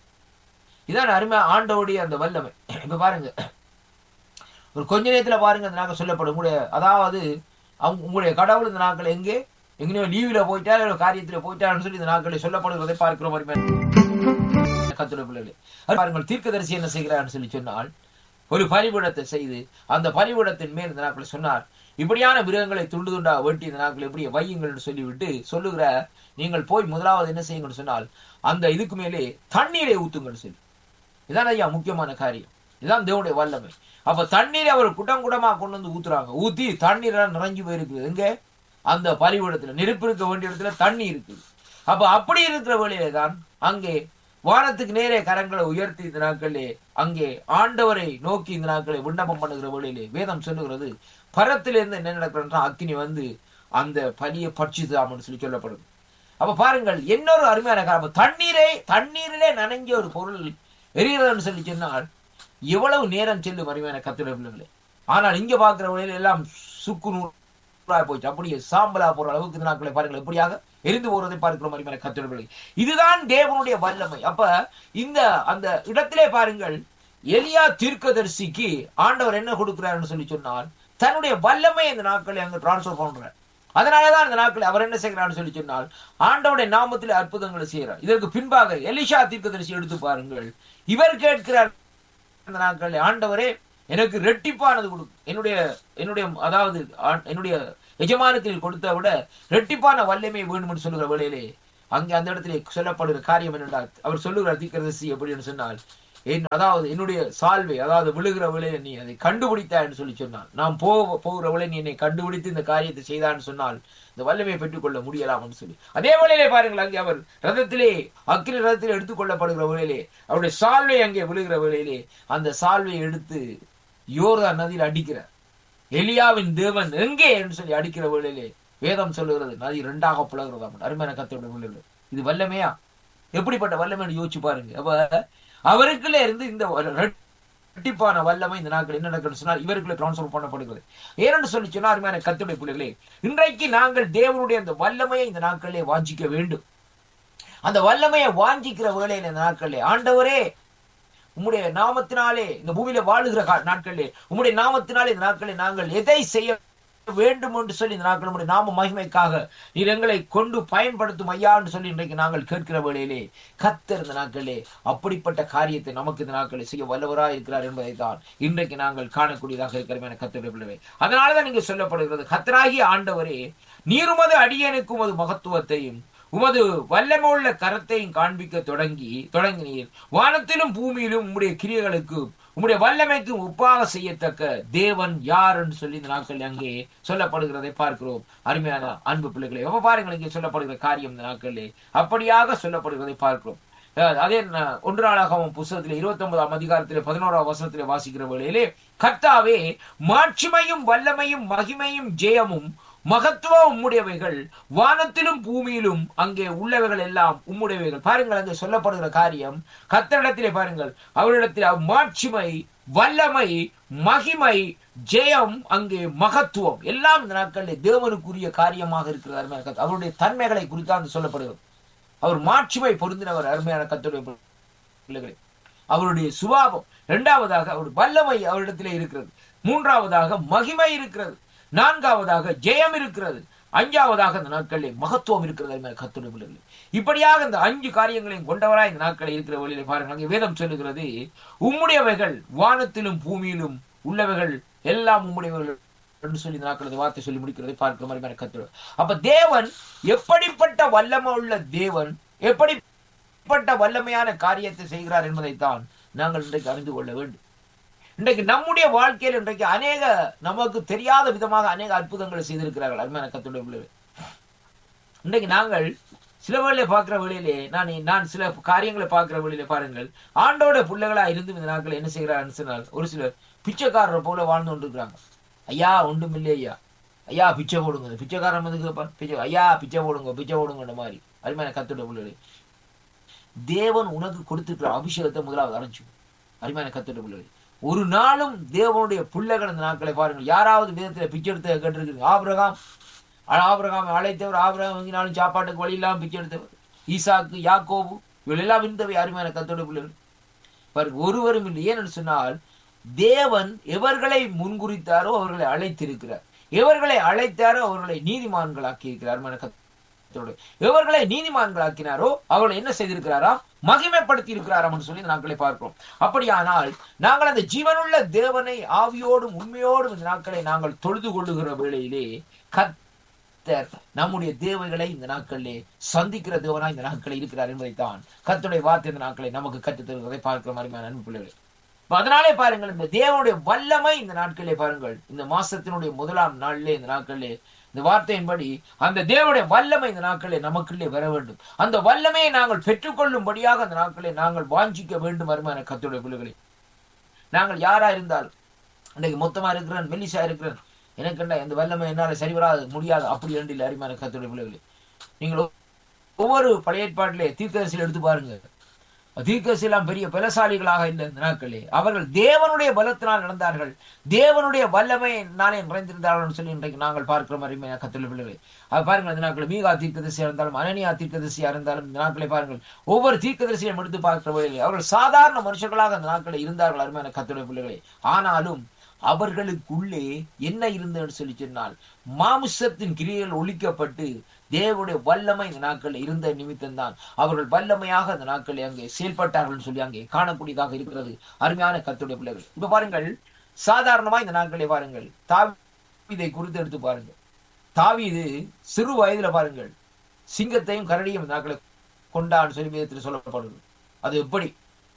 இதான் அருமை ஆண்டவுடைய அந்த வல்லமை இப்ப பாருங்க ஒரு கொஞ்ச நேரத்துல பாருங்க அந்த நாட்கள் சொல்லப்படும் உங்களுடைய அதாவது அவங்க உங்களுடைய கடவுள் இந்த நாட்கள் எங்கே எங்கேயோ லீவ்ல போயிட்டா இல்ல காரியத்துல போயிட்டான்னு சொல்லி இந்த நாட்களை சொல்லப்படுவதை பார்க்கிறோம் அருமையான கத்துடைய பிள்ளைகளே அது பாருங்கள் தீர்க்கதரிசி என்ன செய்கிறார்னு சொல்லி சொன்னால் ஒரு பலிபீடத்தை செய்து அந்த பலிபீடத்தின் மேல் இந்த நாட்களை சொன்னார் இப்படியான மிருகங்களை துண்டு துண்டா வெட்டி இந்த நாட்கள் எப்படி வையுங்கள் என்று சொல்லிவிட்டு சொல்லுகிற நீங்கள் போய் முதலாவது என்ன செய்யுங்கன்னு சொன்னால் அந்த இதுக்கு மேலே தண்ணீரை ஊத்துங்கன்னு சொல்லி இதான் ஐயா முக்கியமான காரியம் இதுதான் தேவனுடைய வல்லமை அப்ப தண்ணீரை அவர் குடம் குடமா கொண்டு வந்து ஊத்துறாங்க ஊத்தி தண்ணீர் எல்லாம் நிறைஞ்சு போயிருக்குது எங்க அந்த பலிபீடத்துல நெருப்பு இருக்க வேண்டிய இடத்துல தண்ணி இருக்குது அப்ப அப்படி இருக்கிற வேளையிலே தான் அங்கே வானத்துக்கு நேரே கரங்களை உயர்த்தி இந்த நாட்களிலே அங்கே ஆண்டவரை நோக்கி இந்த நாட்களை விண்ணப்பம் பண்ணுகிற வேளையிலே வேதம் சொல்லுகிறது பரத்திலிருந்து என்ன நடக்கிறதுனா அக்கினி வந்து அந்த பலியை பட்சிதாம்னு சொல்லி சொல்லப்படுது அப்ப பாருங்கள் இன்னொரு அருமையான காரணம் அப்ப தண்ணீரை தண்ணீரிலே நனைஞ்ச ஒரு பொருள் எரிகிறதுன்னு சொல்லி சொன்னால் எவ்வளவு நேரம் செல்லும் அருமையான கத்திர பிள்ளைகளே ஆனால் இங்க பார்க்கிற வழியில எல்லாம் சுக்கு நூறாய் போச்சு அப்படியே சாம்பலா போற அளவுக்கு இந்த நாட்களை பாருங்கள் எப்படியாக எரிந்து போறதை பார்க்கிற அருமையான கத்திர பிள்ளை இதுதான் தேவனுடைய வல்லமை அப்ப இந்த அந்த இடத்திலே பாருங்கள் எலியா தீர்க்கதரிசிக்கு ஆண்டவர் என்ன கொடுக்கிறாருன்னு சொல்லி சொன்னால் தன்னுடைய வல்லமை இந்த நாட்களை அங்க டிரான்ஸ்ஃபர் பண்றார் அதனாலதான் இந்த நாட்கள் அவர் என்ன செய்கிறார்னு சொல்லி சொன்னால் ஆண்டவருடைய நாமத்தில் அற்புதங்களை செய்கிறார் இதற்கு பின்பாக எலிஷா தீர்க்கதரிசி எடுத்து பாருங்கள் இவர் கேட்கிறார் இந்த நாட்களில் ஆண்டவரே எனக்கு ரெட்டிப்பானது கொடு என்னுடைய என்னுடைய அதாவது ஆ- என்னுடைய எஜமானத்தில் கொடுத்த விட ரெட்டிப்பான வல்லமை வேண்டும் என்று சொல்லுகிற வேளையிலே அங்கே அந்த இடத்திலே சொல்லப்படுகிற காரியம் என்னென்றால் அவர் சொல்லுகிறார் தீர்க்கதரிசி எப்படின்னு சொன்னால் என் அதாவது என்னுடைய சால்வை அதாவது விழுகிற விலையை நீ அதை கண்டுபிடித்தா என்று சொல்லி சொன்னான் நாம் போக போகிற விலை நீ என்னை கண்டுபிடித்து இந்த காரியத்தை செய்தான்னு சொன்னால் இந்த வல்லமையை பெற்றுக்கொள்ள முடியலாம்னு சொல்லி அதே வேளையிலே பாருங்கள் அங்கே அவர் ரதத்திலே அக்கினி ரதத்திலே எடுத்துக்கொள்ளப்படுகிற வேளையிலே அவருடைய சால்வை அங்கே விழுகிற வேளையிலே அந்த சால்வையை எடுத்து யோர்தா நதியில் அடிக்கிறார் எலியாவின் தேவன் எங்கே என்று சொல்லி அடிக்கிற வேளையிலே வேதம் சொல்லுகிறது நதி ரெண்டாக புலகிறதாம் அருமையான கத்தோட விழுகிறது இது வல்லமையா எப்படிப்பட்ட வல்லமைன்னு யோசிச்சு பாருங்க அப்ப அவருக்குள்ள இருந்து இந்த ரெட்டிப்பான வல்லமை இந்த நாட்கள் என்ன நடக்குன்னு சொன்னால் இவருக்குள்ள டிரான்ஸ்ஃபர் பண்ணப்படுகிறது ஏனென்று சொல்லி சொன்னா அருமையான கத்துடைய பிள்ளைகளே இன்றைக்கு நாங்கள் தேவனுடைய அந்த வல்லமையை இந்த நாட்களிலே வாஞ்சிக்க வேண்டும் அந்த வல்லமையை வாஞ்சிக்கிற வேளையில இந்த நாட்களிலே ஆண்டவரே உம்முடைய நாமத்தினாலே இந்த பூமியில வாழுகிற கா- நாட்களிலே உம்முடைய நாமத்தினாலே இந்த நாட்களில் நாங்கள் எதை செய்ய வேண்டும் என்று சொல்லி இந்த நாட்கள் உம்முடைய நாம மகிமைக்காக நீர் எங்களை கொண்டு பயன்படுத்தும் ஐயா என்று சொல்லி இன்றைக்கு நாங்கள் கேட்கிற வேளையிலே கத்தர் இந்த நாட்களிலே அப்படிப்பட்ட காரியத்தை நமக்கு இந்த நாட்களில் செய்ய வல்லவராய் இருக்கிறார் என்பதை தான் இன்றைக்கு நாங்கள் காணக்கூடியதாக இருக்கிற கத்தருடைய பிள்ளை அதனாலதான் நீங்க சொல்லப்படுகிறது கத்தராகிய ஆண்டவரே நீர் உமது அடியனுக்கு உமது மகத்துவத்தையும் உமது வல்லமுள்ள கரத்தையும் காண்பிக்க தொடங்கி தொடங்கினீர் வானத்திலும் பூமியிலும் உம்முடைய கிரியைகளுக்கு உம்முடைய வல்லமைக்கு ஒப்பாக செய்யத்தக்க தேவன் யார் என்று சொல்லி இந்த நாட்கள் அங்கே சொல்லப்படுகிறதை பார்க்கிறோம் அருமையான அன்பு பிள்ளைகளை எப்ப பாருங்கள் இங்கே சொல்லப்படுகிற காரியம் இந்த நாட்களிலே அப்படியாக சொல்லப்படுகிறதை பார்க்கிறோம் அஹ் அதே ந- ஒன்று நாளாகவும் புஸ்தகத்திலே இருபத்தி ஒன்பதாம் அதிகாரத்திலே பதினோராம் வசனத்திலே வாசிக்கிற வேளையிலே கர்த்தாவே மாட்சிமையும் வல்லமையும் மகிமையும் ஜெயமும் மகத்துவம் உம்முடையவைகள் வானத்திலும் பூமியிலும் அங்கே உள்ளவைகள் எல்லாம் உம்முடையவைகள் பாருங்கள் அங்கே சொல்லப்படுகிற காரியம் கத்தரிடத்திலே பாருங்கள் அவரிடத்தில் மாட்சிமை வல்லமை மகிமை ஜெயம் அங்கே மகத்துவம் எல்லாம் இந்த நாட்களில் தேவனுக்குரிய காரியமாக இருக்கிறது அருமையான கர்த்தர். அவருடைய தன்மைகளை குறித்து அங்கு சொல்லப்படுகிறது அவர் மாட்சிமை பொருந்தினவர் அருமையான கத்துடைய பிள்ளைகளே அவருடைய சுபாவம் இரண்டாவதாக அவர் வல்லமை அவரிடத்திலே இருக்கிறது மூன்றாவதாக மகிமை இருக்கிறது நான்காவதாக ஜெயம் இருக்கிறது அஞ்சாவதாக இந்த நாட்களிலே மகத்துவம் இருக்கிறது அருமையான கர்த்தருடைய பிள்ளைகளே இப்படியாக இந்த அஞ்சு காரியங்களையும் கொண்டவராய் இந்த நாட்களில் இருக்கிற வழியிலே பாருங்கள் அங்கே வேதம் சொல்லுகிறது உம்முடையவைகள் வானத்திலும் பூமியிலும் உள்ளவைகள் எல்லாம் உம்முடையவைகள் என்று சொல்லி இந்த நாட்கள் இந்த வார்த்தை சொல்லி முடிக்கிறதை பார்க்கிற மாதிரி கத்துரு அப்ப தேவன் எப்படிப்பட்ட வல்லமை உள்ள தேவன் எப்படிப்பட்ட வல்லமையான காரியத்தை செய்கிறார் என்பதைத்தான் நாங்கள் இன்றைக்கு அறிந்து கொள்ள வேண்டும் இன்றைக்கு நம்முடைய வாழ்க்கையில் இன்றைக்கு அநேக நமக்கு தெரியாத விதமாக அநேக அற்புதங்களை செய்திருக்கிறார்கள் அருமையான கத்துடைய பிள்ளைகள் இன்றைக்கு நாங்கள் சில வேளையில பார்க்கிற வேளையிலே நான் நான் சில காரியங்களை பார்க்கிற வேளையிலே பாருங்கள் ஆண்டோட பிள்ளைகளா இருந்து இந்த நாட்கள் என்ன செய்கிறார்கள் சொன்னால் ஒரு சிலர் பிச்சைக்காரரை போல வாழ்ந்து கொண்டிருக்கிறாங்க ஐயா ஒன்றும் இல்லை ஐயா ஐயா பிச்சை போடுங்க பிச்சைக்காரன் வந்து கேட்பான் பிச்சை ஐயா பிச்சை போடுங்க பிச்சை போடுங்கன்ற மாதிரி அருமையான கத்துடைய பிள்ளைகளே தேவன் உனக்கு கொடுத்துருக்கிற அபிஷேகத்தை முதலாவது அரைச்சு அருமையான கத்துடைய பிள்ளைகளே ஒரு நாளும் தேவனுடைய பிள்ளைகள் இந்த நாட்களை பாருங்கள் யாராவது விதத்துல பிச்சை எடுத்து கேட்டிருக்கீங்க ஆபிரகாம் ஆபிரகாம் அழைத்தவர் ஆபிரகாம் வாங்கினாலும் சாப்பாட்டுக்கு வழி இல்லாமல் பிச்சை எடுத்தவர் ஈசாக்கு யாக்கோபு இவளெல்லாம் இருந்தவை அருமையான கத்தோட பிள்ளைகள் பாருங்க ஒருவரும் இல்லை ஏன்னு சொன்னால் தேவன் எவர்களை முன்குறித்தாரோ அவர்களை அழைத்திருக்கிறார் எவர்களை அழைத்தாரோ அவர்களை நீதிமான்களாக்கி இருக்கிறார் அருமையான கத்தோடு எவர்களை நீதிமான்களாக்கினாரோ அவர்களை என்ன செய்திருக்கிறாரா மகிமைப்படுத்தி இருக்கிறாராம் சொல்லி இந்த நாட்களை பார்க்கிறோம் அப்படியானால் நாங்கள் அந்த ஜீவனுள்ள தேவனை ஆவியோடும் உண்மையோடும் இந்த நாட்களை நாங்கள் தொழுது கொள்ளுகிற வேளையிலே கத்தர் நம்முடைய தேவைகளை இந்த நாட்களிலே சந்திக்கிற தேவனாய் இந்த நாட்களில் இருக்கிறார் என்பதைத்தான் கர்த்தருடைய வார்த்தை இந்த நாட்களை நமக்கு கற்றுத் தருவதை பார்க்கிற மாதிரி அன்பு பிள்ளைகளே இப்ப அதனாலே பாருங்கள் இந்த தேவனுடைய வல்லமை இந்த நாட்களிலே பாருங்கள் இந்த மாசத்தினுடைய முதலாம் நாளிலே இந்த நாட்களிலே இந்த வார்த்தையின்படி அந்த தேவனுடைய வல்லமை இந்த நாட்களே நமக்குள்ளே வர வேண்டும் அந்த வல்லமையை நாங்கள் பெற்றுக்கொள்ளும்படியாக அந்த நாட்களை நாங்கள் வாஞ்சிக்க வேண்டும் அருமையான கத்துடைய பிள்ளைகளே நாங்கள் யாரா இருந்தாலும் இன்னைக்கு மொத்தமா இருக்கிறேன் மெல்லிசா இருக்கிறேன் எனக்கு என்ன இந்த வல்லமை என்னால சரிவராது முடியாது அப்படி என்று இல்லை அருமையான கத்துடைய பிள்ளைகளே நீங்கள் ஒவ்வொரு பழைய ஏற்பாட்டிலே தீர்க்கதரிசியில் எடுத்து பாருங்க தீர்க்கதரிசி எல்லாம் பெரிய பலசாலிகளாக இல்லை இந்த நாட்களே அவர்கள் தேவனுடைய பலத்தினால் நடந்தார்கள் தேவனுடைய வல்லமை நானே நிறைந்திருந்தார்கள் சொல்லி இன்றைக்கு நாங்கள் பார்க்கிற மாதிரி கத்துள்ள பிள்ளைகளை அது பாருங்கள் இந்த நாட்கள் மீகா தீர்க்கதரிசியா இருந்தாலும் அனனியா தீர்க்கதரிசியா இருந்தாலும் இந்த நாட்களை பாருங்கள் ஒவ்வொரு தீர்க்கதரிசியும் எடுத்து பார்க்கிற வழியிலே அவர்கள் சாதாரண மனுஷர்களாக அந்த நாட்களில் இருந்தார்கள் அருமையான கத்துடைய பிள்ளைகளே ஆனாலும் அவர்களுக்குள்ளே என்ன இருந்ததுன்னு சொல்லி சொன்னால் மாமிசத்தின் கிரியைகள் ஒழிக்கப்பட்டு தேவனுடைய வல்லமை இந்த நாட்களில் இருந்த நிமித்தம் தான் அவர்கள் வல்லமையாக அந்த நாட்களில் அங்கே செயல்பட்டார்கள் சொல்லி அங்கே காணக்கூடியதாக இருக்கிறது அருமையான கத்துடைய பிள்ளைகள் இப்ப பாருங்கள் சாதாரணமா இந்த நாட்களை பாருங்கள் தாவீதை குறித்து எடுத்து பாருங்கள் தாவீது சிறு வயதுல பாருங்கள் சிங்கத்தையும் கரடியும் இந்த நாட்களை கொண்டான்னு சொல்லி விதத்தில் சொல்லப்படுது அது எப்படி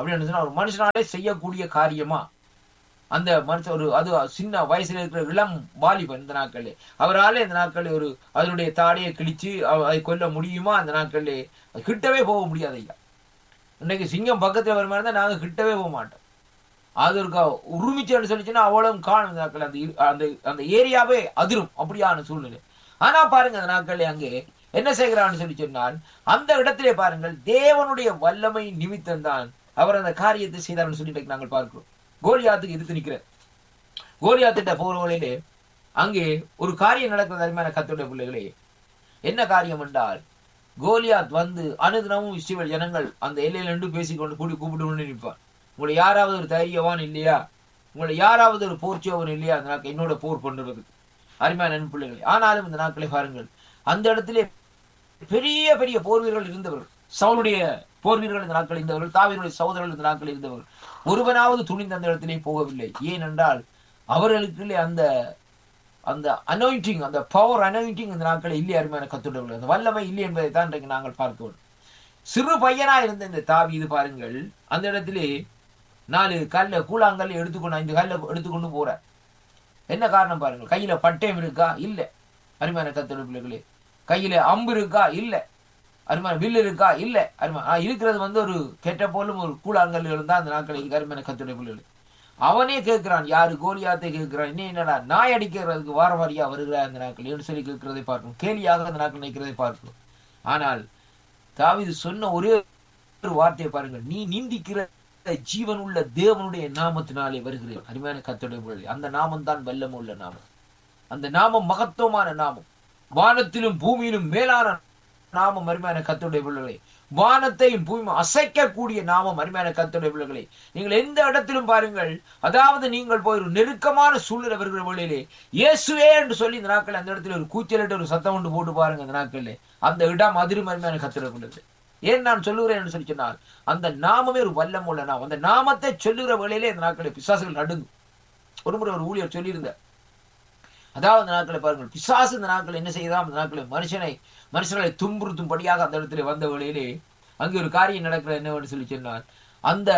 அப்படின்னு சொன்னா ஒரு மனுஷனாலே செய்யக்கூடிய காரியமா அந்த மனுஷன் ஒரு அது சின்ன வயசுல இருக்கிற இளம் வாலிபன் இந்த நாட்களே அவரால இந்த நாட்களில் ஒரு அதனுடைய தாடையை கிழிச்சு அவ- அதை கொல்ல முடியுமா அந்த நாட்களிலே அது கிட்டவே போக முடியாது ஐயா இன்னைக்கு சிங்கம் பக்கத்துல வர மாதிரி இருந்தா நாங்க கிட்டவே போக மாட்டோம் அது இருக்கா உருமிச்சேன்னு சொல்லிச்சுன்னா அவ்வளவு காணும் இந்த நாட்கள் அந்த இரு- அந்த அந்த ஏரியாவே அதிரும் அப்படியான சூழ்நிலை ஆனா பாருங்க அந்த நாட்களே அங்கே என்ன செய்கிறான்னு சொல்லி சொன்னால் அந்த இடத்திலே பாருங்கள் தேவனுடைய வல்லமை நிமித்தம் தான் அவர் அந்த காரியத்தை செய்தார்னு சொல்லி இன்றைக்கு நாங்கள் பார்க்கிறோம் கோலியாத்துக்கு எதிர்த்து நிற்கிறார் கோலியாத்திட்ட போறவர்களிலே அங்கே ஒரு காரியம் நடக்கிறது அருமையான கத்துடைய பிள்ளைகளே என்ன காரியம் என்றால் கோலியாத் வந்து அனுதினமும் இஸ்ரவேல் ஜனங்கள் அந்த எல்லையில நின்று பேசிக்கொண்டு கூடி கூப்பிட்டு கொண்டு நிற்பான் உங்களை யாராவது ஒரு தைரியவான் இல்லையா உங்களை யாராவது ஒரு போர்ச்சியவன் இல்லையா அந்த நாட்கள் என்னோட போர் பண்ணுறது அருமையான நன் பிள்ளைகளே ஆனாலும் இந்த நாட்களை பாருங்கள் அந்த இடத்திலே பெரிய பெரிய போர் வீரர்கள் இருந்தவர்கள் சவுளுடைய போர் வீரர்கள் இந்த நாட்கள் இருந்தவர்கள் தாவீருடைய சகோதரர்கள் இந்த நாட்கள் இருந்தவர்கள் ஒருவனாவது துணிந்து அந்த இடத்திலே போகவில்லை ஏனென்றால் அவர்களுக்குள்ளே அந்த அந்த அனாயிண்டிங் அந்த பவர் அனாயிண்டிங் இந்த நாட்கள் இல்லை அருமையான கத்துடவில்லை அந்த வல்லமை இல்லை என்பதை தான் இன்றைக்கு நாங்கள் பார்க்க வேண்டும் சிறு பையனா இருந்த இந்த தாவி இது பாருங்கள் அந்த இடத்திலே நாலு கல்ல கூழாங்கல்ல எடுத்துக்கொண்டு ஐந்து கல்ல எடுத்துக்கொண்டு போறார் என்ன காரணம் பாருங்கள் கையில பட்டயம் இருக்கா இல்ல அருமையான கத்தோட பிள்ளைகளே கையில அம்பு இருக்கா இல்ல அருமையான வில் இருக்கா இல்ல அருமை ஆ, இருக்கிறது வந்து ஒரு கெட்ட போலும் ஒரு கூழாங்கல் இருந்தா அந்த நாட்களுக்கு அருமையான கத்தோட பிள்ளைகளே அவனே கேட்கிறான் யாரு கோலியாத்தை கேட்கிறான் இன்னும் என்னடா நாய் அடிக்கிறதுக்கு வார வாரியா வருகிறார் அந்த நாட்கள் என்று சொல்லி கேட்கிறதை பார்க்கணும் கேலியாக அந்த நாட்கள் நிற்கிறதை பார்க்கணும் ஆனால் தாவீது சொன்ன ஒரே ஒரு வார்த்தையை பாருங்கள் நீ நிந்திக்கிற ஜீவன் உள்ள தேவனுடைய நாமத்தினாலே வருகிறேன் அருமையான கத்தோடைய பிள்ளை அந்த நாமம் தான் வல்லம் உள்ள நாமம் அந்த நாமம் மகத்துவமான நாமம் வானத்திலும் பூமியிலும் மேலான நாமம் அருமையான கத்தோடைய பிள்ளைகளே வானத்தையும் பூமி அசைக்கக்கூடிய நாமம் அருமையான கத்தோடைய பிள்ளைகளே நீங்கள் எந்த இடத்திலும் பாருங்கள் அதாவது நீங்கள் போய் ஒரு நெருக்கமான சூழ்நிலை வருகிற வேளையிலே இயேசுவே என்று சொல்லி இந்த நாட்கள் அந்த இடத்துல ஒரு கூச்சலிட்டு ஒரு சத்தம் கொண்டு போட்டு பாருங்க அந்த நாட்களிலே அந்த இடம் அதிரும் அருமையான கத்தோடைய பிள்ளைகளே ஏன் நான் சொல்லுகிறேன் என்று சொல்லி சொன்னால் அந்த நாமமே ஒரு வல்லம் உள்ள நாமம் அந்த நாமத்தை சொல்லுகிற வேளையிலே இந்த நாட்களில் பிசாசுகள் நடுங்கும் ஒரு முறை ஒரு ஊழியர் சொல்லியிருந்தார் அதாவது அந்த நாட்களை பாருங்கள் பிசாசு இந்த நாட்கள் என்ன செய்யலாம் அந்த நாட்களை மனுஷனை மனுஷர்களை துன்புறுத்தும்படியாக அந்த இடத்துல வந்த வேளையிலே அங்கே ஒரு காரியம் நடக்கிற என்னவென்று சொல்லி சொன்னால் அந்த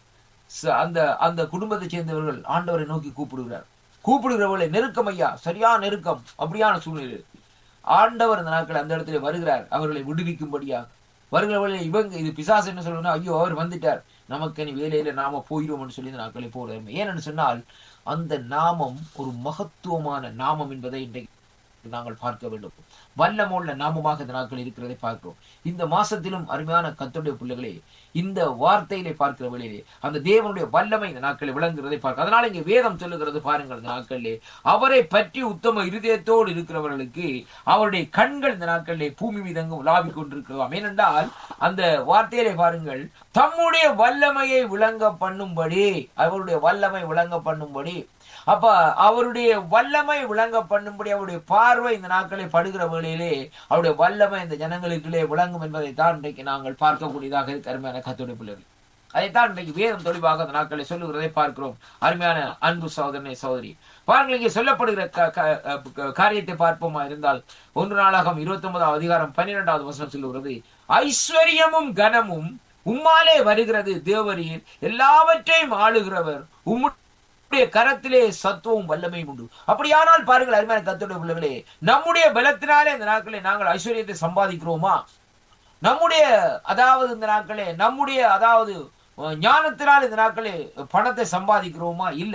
ச- அந்த அந்த குடும்பத்தை சேர்ந்தவர்கள் ஆண்டவரை நோக்கி கூப்பிடுகிறார் கூப்பிடுகிறவர்களை நெருக்கம் ஐயா சரியான நெருக்கம் அப்படியான சூழ்நிலை ஆண்டவர் அந்த நாட்கள் அந்த இடத்துல வருகிறார் அவர்களை விடுவிக்கும்படியாக வருகிறவர்களை இவங்க இது பிசாசு என்ன சொல்லணும் ஐயோ அவர் வந்துட்டார் நமக்கு இனி வேலையில நாம போயிடுவோம்னு சொல்லி இந்த நாட்களை போடுறோம் ஏன்னு சொன்னால் அந்த நாமம் ஒரு மகத்துவமான நாமம் என்பதை இன்றைக்கு நாங்கள் பார்க்க வேண்டும் வல்லமுள்ள நாமமாக இந்த நாட்கள் இருக்கிறதை பார்க்கிறோம் இந்த மாசத்திலும் அருமையான கத்துடைய பிள்ளைகளே இந்த வார்த்தையிலே பார்க்கிற வழியிலே அந்த தேவனுடைய வல்லமை இந்த நாட்களில் விளங்குகிறதை பார்க்க அதனால இங்க வேதம் சொல்லுகிறது பாருங்கள் இந்த நாட்களிலே அவரை பற்றி உத்தம இருதயத்தோடு இருக்கிறவர்களுக்கு அவருடைய கண்கள் இந்த நாட்களிலே பூமி மீதங்கும் உலாவிக் கொண்டிருக்கிறதாம் ஏனென்றால் அந்த வார்த்தையிலே பாருங்கள் தம்முடைய வல்லமையை விளங்க பண்ணும்படி அவருடைய வல்லமை விளங்க பண்ணும்படி அப்ப அவருடைய வல்லமை விளங்க பண்ணும்படி அவருடைய பார்வை இந்த நாட்களை படுகிற வேளையிலே அவருடைய வல்லமை இந்த ஜனங்களுக்குள்ளே விளங்கும் என்பதை தான் இன்றைக்கு நாங்கள் பார்க்கக்கூடியதாக இருக்கு அருமையான கத்தோடைய பிள்ளைகள் அதைத்தான் இன்றைக்கு வேதம் தெளிவாக அந்த நாட்களை சொல்லுகிறதை பார்க்கிறோம் அருமையான அன்பு சகோதரனை சகோதரி பாருங்கள் இங்கே சொல்லப்படுகிற க- க- க- காரியத்தை பார்ப்போமா இருந்தால் ஒன்று நாளாகம் இருபத்தி ஒன்பதாம் அதிகாரம் பன்னிரெண்டாவது வசனம் சொல்லுகிறது ஐஸ்வர்யமும் கனமும் உம்மாலே வருகிறது தேவரீர் எல்லாவற்றையும் ஆளுகிறவர் உம்முடைய கரத்திலே சத்துவம் வல்லமையும் உண்டு அப்படியானால் பாருங்கள் அருமையான கத்தோடைய பிள்ளைகளே நம்முடைய பலத்தினாலே இந்த நாட்களை நாங்கள் ஐஸ்வர்யத்தை சம்பாதிக்கிறோமா நம்முடைய அதாவது இந்த நாட்களே நம்முடைய அதாவது அஹ், ஞானத்தினால் இந்த நாட்களே பணத்தை சம்பாதிக்கிறோமா இல்ல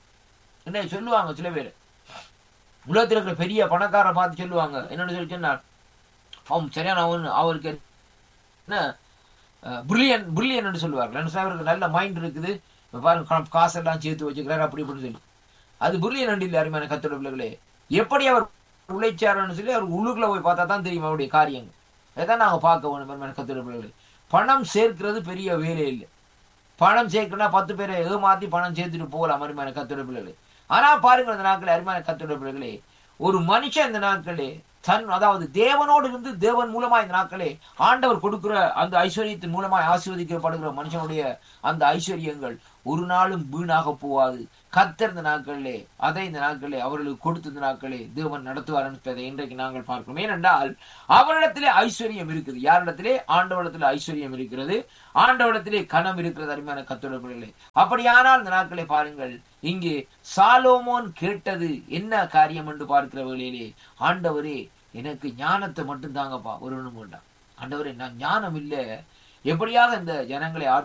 என்ன சொல்லுவாங்க சில பேர் உலகத்தில் இருக்கிற பெரிய பணக்காரரை பார்த்து சொல்லுவாங்க என்னன்னு சொல்லி சொன்னார் அவன் சரியான அவன் அவருக்கு என்ன பிரில்லியன் பிரில்லியன் என்று சொல்லுவார்கள் என்ன சொல்ல, அவருக்கு நல்ல மைண்ட் இருக்குது இப்ப பாருங்க கா- காசெல்லாம் சேர்த்து வச்சுக்கிறாரு அப்படி இப்படின்னு சொல்லி அது பிரில்லியன் இல்லை அருமையான கத்தோட பிள்ளைகளே எப்படி அவர் உழைச்சாருன்னு சொல்லி அவர் உள்ளுக்குள்ள போய் பார்த்தா தான் தெரியும் அவருடைய காரியங்கள் இதான் நாங்க பார்க்க வேணும் அருமையான கத்தோட பிள்ளைகளே பணம் சேர்க்கிறது பெரிய வேலை இல்லை பணம் சேர்க்கணும்னா பத்து பேரை ஏமாத்தி பணம் சேர்த்துட்டு போகலாம் அருமையான கத்தோட பிள்ளைகளே ஆனா பாருங்கள் இந்த நாட்களே அருமையான கத்தோட பிள்ளைகளே ஒரு மனுஷன் இந்த நாட்களே தன் அதாவது தேவனோடு இருந்து தேவன் மூலமா இந்த நாட்களே ஆண்டவர் கொடுக்கிற அந்த ஐஸ்வர்யத்தின் மூலமாய் ஆசீர்வதிக்கப்படுகிற மனுஷனுடைய அந்த ஐஸ்வர்யங்கள் ஒரு நாளும் வீணாக போகாது கத்தர் இந்த நாட்களிலே அதை இந்த நாட்களிலே அவர்களுக்கு கொடுத்த இந்த நாட்களே தேவன் நடத்துவார் என்பதை இன்றைக்கு நாங்கள் பார்க்கிறோம் ஏனென்றால் அவரிடத்திலே ஐஸ்வர்யம் இருக்குது யாரிடத்திலே ஆண்டவரிடத்திலே ஐஸ்வர்யம் இருக்கிறது ஆண்டவரிடத்திலே கனம் இருக்கிறது அருமையான கத்தோட பிள்ளைகளே அப்படியானால் இந்த நாட்களை பாருங்கள் இங்கே சாலோமோன் கேட்டது என்ன காரியம் என்று பார்க்கிற வேளையிலே ஆண்டவரே எனக்கு ஞானத்தை மட்டும் தாங்கப்பா ஒரு வேண்டாம் ஆண்டவரே நான் ஞானம் இல்லை எப்படியாக இந்த ஜனங்களை